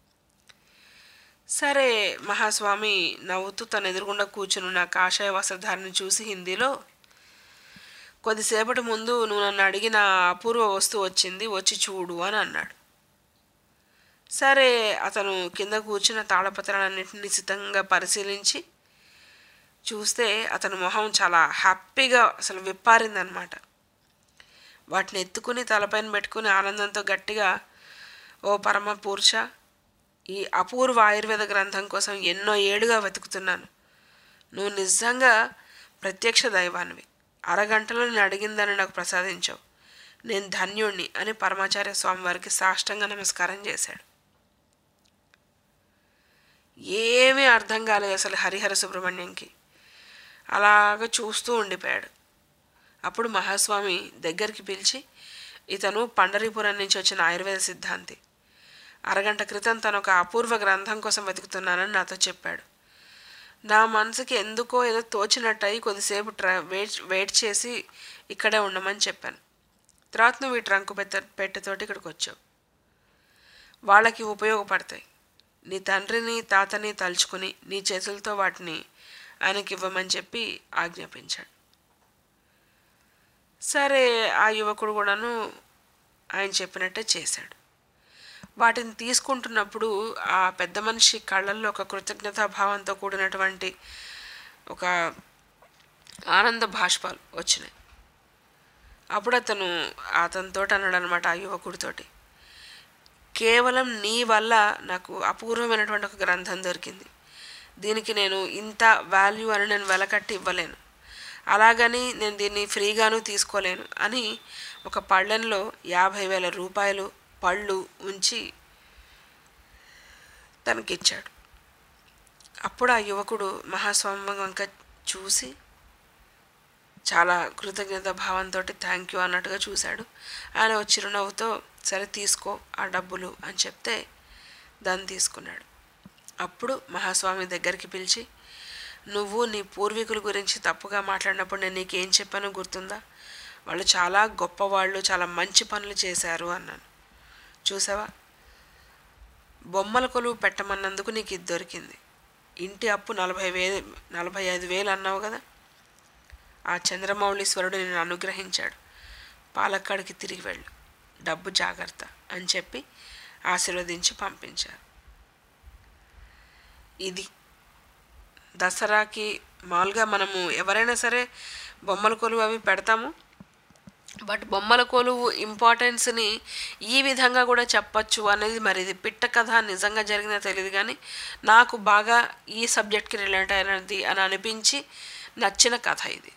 సరే మహాస్వామి నవ్వుతూ తన ఎదురుగుండా కూర్చుని కాషాయ వస్త్రధారిని చూసి హిందీలో కొద్దిసేపటి ముందు నువ్వు నన్ను అడిగిన అపూర్వ వస్తువు వచ్చింది వచ్చి చూడు అని అన్నాడు సరే అతను కింద కూర్చున్న తాళపత్రాలన్నింటినీ నిశితంగా పరిశీలించి చూస్తే అతని మొహం చాలా హ్యాపీగా అసలు విప్పారిందనమాట వాటిని ఎత్తుకుని తలపైన పెట్టుకుని ఆనందంతో గట్టిగా ఓ పరమ పురుష ఈ అపూర్వ ఆయుర్వేద గ్రంథం కోసం ఎన్నో ఏడుగా వెతుకుతున్నాను నువ్వు నిజంగా ప్రత్యక్ష దైవానివి అరగంటలో నేను అడిగిందని నాకు ప్రసాదించావు నేను ధన్యుణ్ణి అని పరమాచార్య స్వామివారికి సాష్టంగా నమస్కారం చేశాడు ఏమీ అర్థం కాలేదు అసలు హరిహర సుబ్రహ్మణ్యంకి అలాగ చూస్తూ ఉండిపోయాడు అప్పుడు మహాస్వామి దగ్గరికి పిలిచి ఇతను పండరీపురం నుంచి వచ్చిన ఆయుర్వేద సిద్ధాంతి అరగంట క్రితం తను ఒక అపూర్వ గ్రంథం కోసం వెతుకుతున్నానని నాతో చెప్పాడు నా మనసుకి ఎందుకో ఏదో తోచినట్టు అయి కొద్దిసేపు ట్ర వెయిట్ వెయిట్ చేసి ఇక్కడే ఉండమని చెప్పాను తర్వాత నువ్వు ఈ ట్రంకు పెట్ట పెట్టెతోటి ఇక్కడికి వచ్చావు వాళ్ళకి ఉపయోగపడతాయి నీ తండ్రిని తాతని తలుచుకుని నీ చేతులతో వాటిని ఆయనకి ఇవ్వమని చెప్పి ఆజ్ఞాపించాడు సరే ఆ యువకుడు కూడాను ఆయన చెప్పినట్టే చేశాడు వాటిని తీసుకుంటున్నప్పుడు ఆ పెద్ద మనిషి కళ్ళల్లో ఒక కృతజ్ఞతాభావంతో కూడినటువంటి ఒక ఆనంద భాష్పాలు వచ్చినాయి అప్పుడు అతను అతనితో అన్నాడు అనమాట ఆ యువకుడితోటి కేవలం నీ వల్ల నాకు అపూర్వమైనటువంటి ఒక గ్రంథం దొరికింది దీనికి నేను ఇంత వాల్యూ అని నేను వెలకట్టి ఇవ్వలేను అలాగని నేను దీన్ని ఫ్రీగాను తీసుకోలేను అని ఒక పళ్ళెంలో యాభై వేల రూపాయలు పళ్ళు ఉంచి తనకిచ్చాడు అప్పుడు ఆ యువకుడు మహాస్వామి వంక చూసి చాలా కృతజ్ఞత భావంతో థ్యాంక్ యూ అన్నట్టుగా చూశాడు ఆయన ఓ చిరునవ్వుతో సరే తీసుకో ఆ డబ్బులు అని చెప్తే దాన్ని తీసుకున్నాడు అప్పుడు మహాస్వామి దగ్గరికి పిలిచి నువ్వు నీ పూర్వీకుల గురించి తప్పుగా మాట్లాడినప్పుడు నేను నీకేం చెప్పానో గుర్తుందా వాళ్ళు చాలా గొప్పవాళ్ళు చాలా మంచి పనులు చేశారు అన్నాను చూసావా బొమ్మల కొలువు పెట్టమన్నందుకు నీకు ఇది దొరికింది ఇంటి అప్పు నలభై వేలు నలభై ఐదు వేలు అన్నావు కదా ఆ చంద్రమౌళీశ్వరుడు నేను అనుగ్రహించాడు పాలక్కాడికి తిరిగి వెళ్ళు డబ్బు జాగ్రత్త అని చెప్పి ఆశీర్వదించి పంపించారు ఇది దసరాకి మామూలుగా మనము ఎవరైనా సరే బొమ్మల కొలువు అవి పెడతాము బట్ బొమ్మల కొలువు ఇంపార్టెన్స్ని ఈ విధంగా కూడా చెప్పచ్చు అనేది మరి ఇది పిట్ట కథ నిజంగా జరిగిందో తెలియదు కానీ నాకు బాగా ఈ సబ్జెక్ట్కి రిలేట్ అయినది అని అనిపించి నచ్చిన కథ ఇది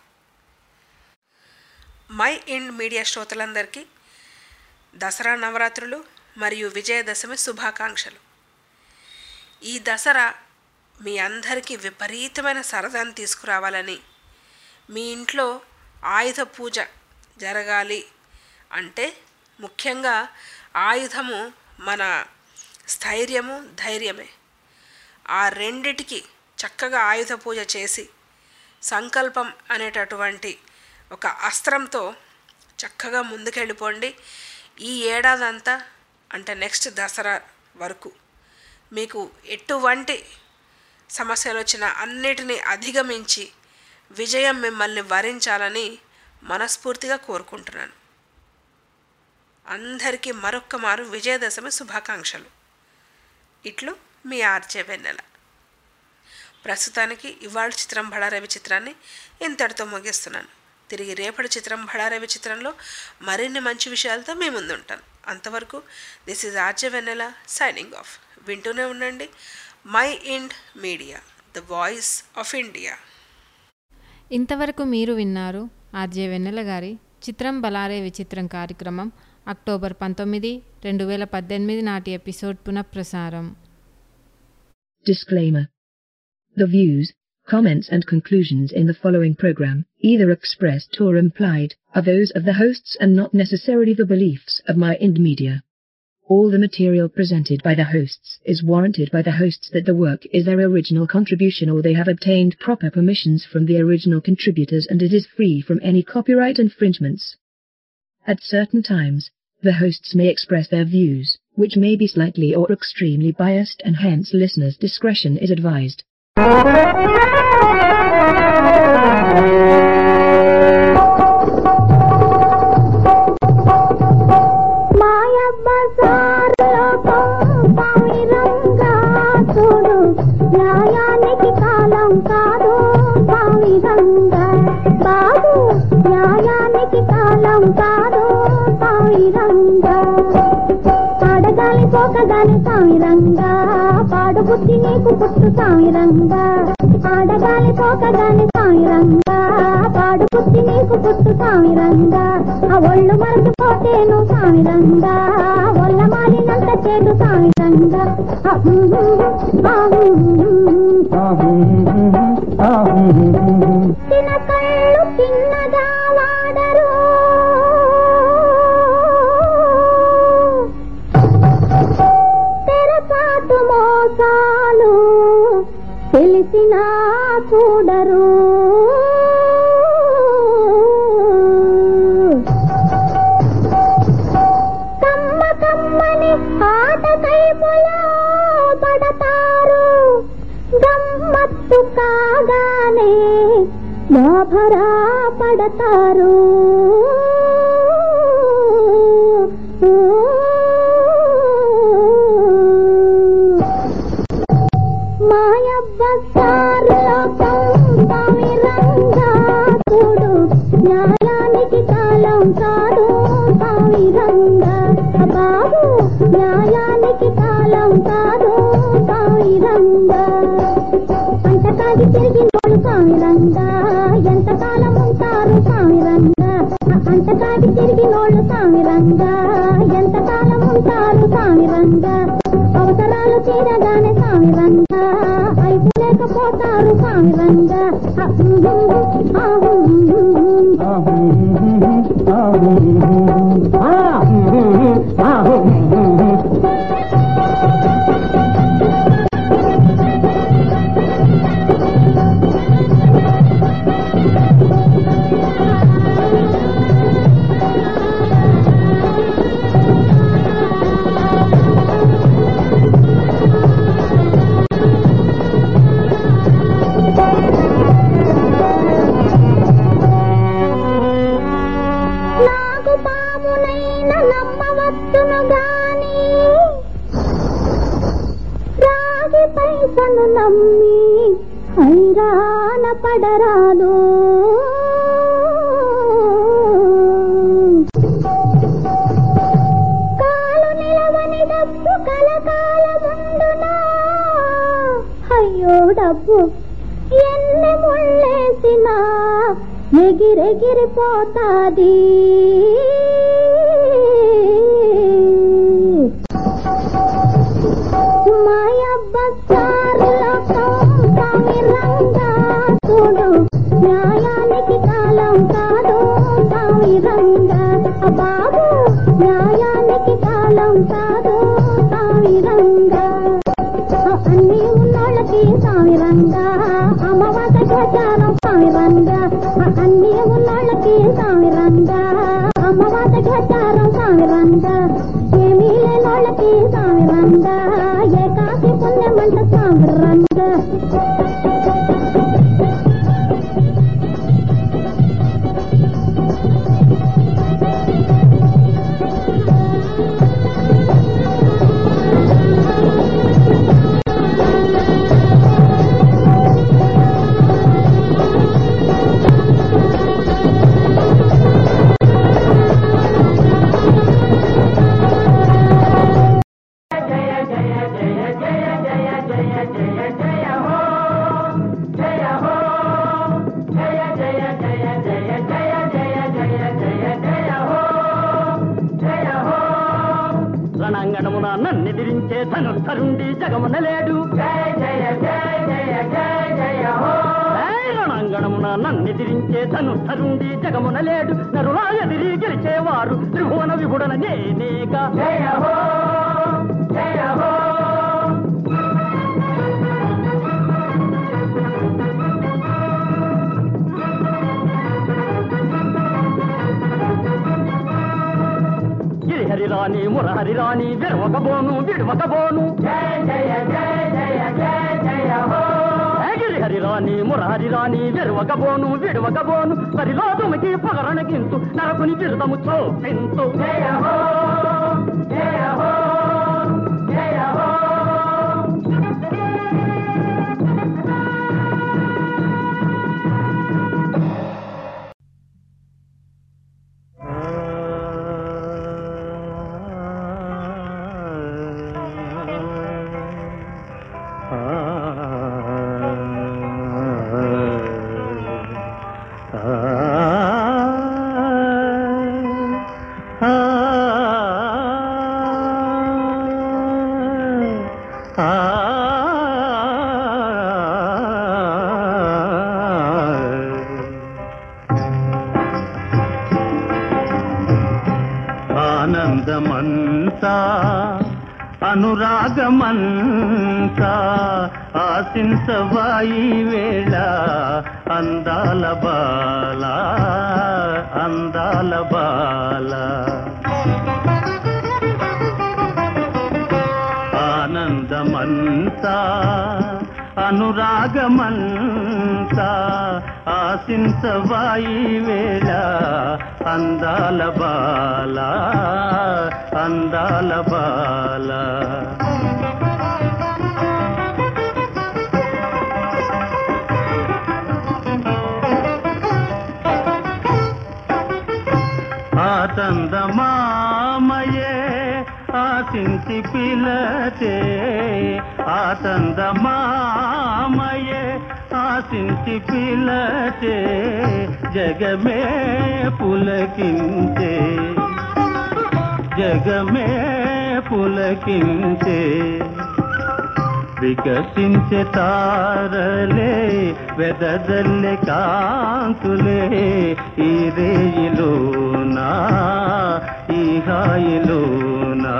మై ఇండ్ మీడియా శ్రోతలందరికీ దసరా నవరాత్రులు మరియు విజయదశమి శుభాకాంక్షలు ఈ దసరా మీ అందరికీ విపరీతమైన సరదాన్ని తీసుకురావాలని మీ ఇంట్లో ఆయుధ పూజ జరగాలి అంటే ముఖ్యంగా ఆయుధము మన స్థైర్యము ధైర్యమే ఆ రెండిటికి చక్కగా ఆయుధ పూజ చేసి సంకల్పం అనేటటువంటి ఒక అస్త్రంతో చక్కగా ముందుకెళ్ళిపోండి ఈ ఏడాదంతా అంటే నెక్స్ట్ దసరా వరకు మీకు ఎటువంటి సమస్యలు వచ్చినా అన్నిటినీ అధిగమించి విజయం మిమ్మల్ని వరించాలని మనస్ఫూర్తిగా కోరుకుంటున్నాను అందరికీ మరొక్క మారు విజయదశమి శుభాకాంక్షలు ఇట్లు మీ ఆర్జే వెన్నెల ప్రస్తుతానికి ఇవాళ చిత్రం బడారవి చిత్రాన్ని ఇంతటితో ముగిస్తున్నాను తిరిగి రేపటి చిత్రం బడారవి చిత్రంలో మరిన్ని మంచి విషయాలతో మీ ముందు ఉంటాను అంతవరకు this is RJ Vennela signing off వింటూనే ఉండండి mind media the voice of India ఇంతవరకు మీరు విన్నారు ఆర్జే వెన్నెల గారి చిత్రం బలారే విచిత్రం కార్యక్రమం అక్టోబర్ పంతొమ్మిది రెండు వేల పద్దెనిమిది నాటి ఎపిసోడ్ పునఃప్రసారం Disclaimer. The views, comments and conclusions in the following program, either expressed or implied, are those of the hosts and not necessarily the beliefs of my Ind Media. All the material presented by the hosts is warranted by the hosts that the work is their original contribution or they have obtained proper permissions from the original contributors and it is free from any copyright infringements. At certain times, the hosts may express their views, which may be slightly or extremely biased and hence listeners' discretion is advised. మాయవ్వ సారలో పావిరంగా చూడు న్యాయానికి కాలం కాదు పావిరంగా బాబు న్యాయానికి కాలం కాదు పావిరంగా పాడగాలి పోకగాని సామిరంగా పాడు బుద్ధి నీకు పుట్టు సామిరంగా ఆడగాలి పోకగాని సామిరంగా పాడు బుద్ధి నీకు పుట్టు సామిరంగా ఆ ఒళ్ళు మరచిపోతేను సామిరంగా ఒళ్ళ మాలినంత చేటు సామిరంగా ఆ హుం హుం హుం, ఆ హుం హుం హుం. చిన్న కళ్ళు చిన్నగా వాడరు తెరపాటు మోసాలు తెలిసినా చూడరు కమ్మ కమ్మని ఆటకైపులో పడతారు గమ్మత్తు కాగానే గాభరా పడతారు మాయవ్వ సారులో పావిరంగా చూడు న్యాయానికి కాలం కాదు పావిరంగా బాబు న్యాయానికి కాలం కాదు పావిరంగా అంతకాగి తిరిగి నోడు సామిరంగా ఎంతకాలం ఉంటారు సామిరంగా అంతకాగి తిరిగి నోళ్ళు సామిరంగా ఎంతకాలం ఉంటారు సామిరంగా అవసరాలు తీరగానే సామిరంగా అయిపు లేకపోతారు సామిరంగా ఆ హుం హుం హుం, ఆ హుం హుం హుం. ఆ చేతును గాని రాగి పైసను నమ్మి హైరాణ పడరాదు కాలు నిలవని డబ్బు కలకాలముండునా అయ్యో డబ్బు ఎన్ని ముళ్ళేసినా ఎగిరెగిరిపోతాది మాయబ్బ చారులతో సామిరంగా చూడు న్యాయానికి కాలం కాదు సామిరంగా బాబు న్యాయానికి కాలం కాదు సామిరంగా అన్ని ఉన్నోళ్ళకి సామిరంగా అమ్మవాస గోచారం సామిరంగా అన్ని ఉన్నోళ్ళకి సామిరంగా అమ్మవాస గోచారం సామిరంగా ఏమీ లేనోళ్ళకి సామిరంగా ఏకాకి పుణ్యమంట సామిరంగా రణంగణమున నన్నెదిరించే ధనుర్ధరుండి జగమున లేడు ఏయ్ రణంగణమున నన్నెదిరించే ధనుర్ధరుండి జగమున లేడు నరులా ఎదిరి గెలిచేవారు త్రిభువన విభుడన నేనేక గిరిహరి రాణి మురహరి రాణి విరవక బోను విడవక బోను ఏ గిరిహరి రాణి మురహరి రాణి విరవక బోను విడవక బోను సరిలో తుమికి పగరణగింతు నరకుని బిరుదము చోపింతు ఆనందమంతా అనురాగమంతా ఆశించవాయి వేళ అందాల బాల అందాల బాల ఆనందమంతా అనురాగమంతా ఆశించవాయి వేళ అందాల బాల అందాల బాల ఆతందమామయే ఆశించి పిలతే ఆతందమామయే ఆశించి పిలతే జగమే పులకించే జగమే పులకించే వికసించే తారలే వెదజల్లె కాంతులే ఈ రేయిలోనా ఈ హాయిలోనా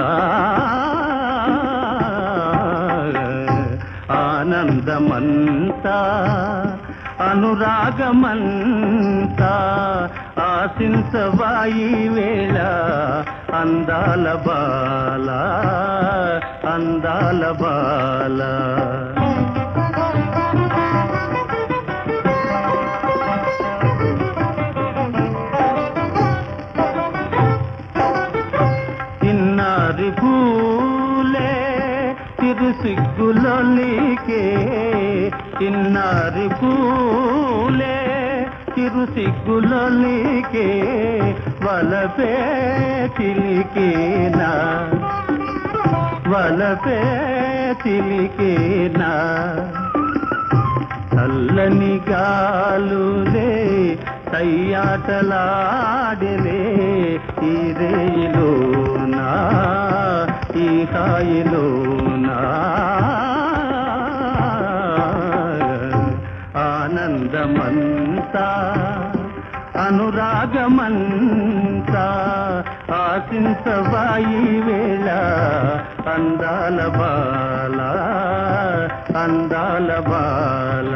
ఆనందమంతా అనురాగమంతా ఆశించవాయి వేళ అందాల బాల అందాల బాల చిన్నారి పూలే తిరు సిగ్గులొలికే చిన్నారి పూలే చిరు సిగ్గులొలికే వలపే చిలికేనా వలపే చిలికేనా చల్లని గాలులే సయ్యాటలాడలే ఈ రేయిలోనా ఈ హాయిలోనా ఆనందమంతా అనురాగమంతా ఆశించవాయి వేళ అందాల బాల అందాల బాల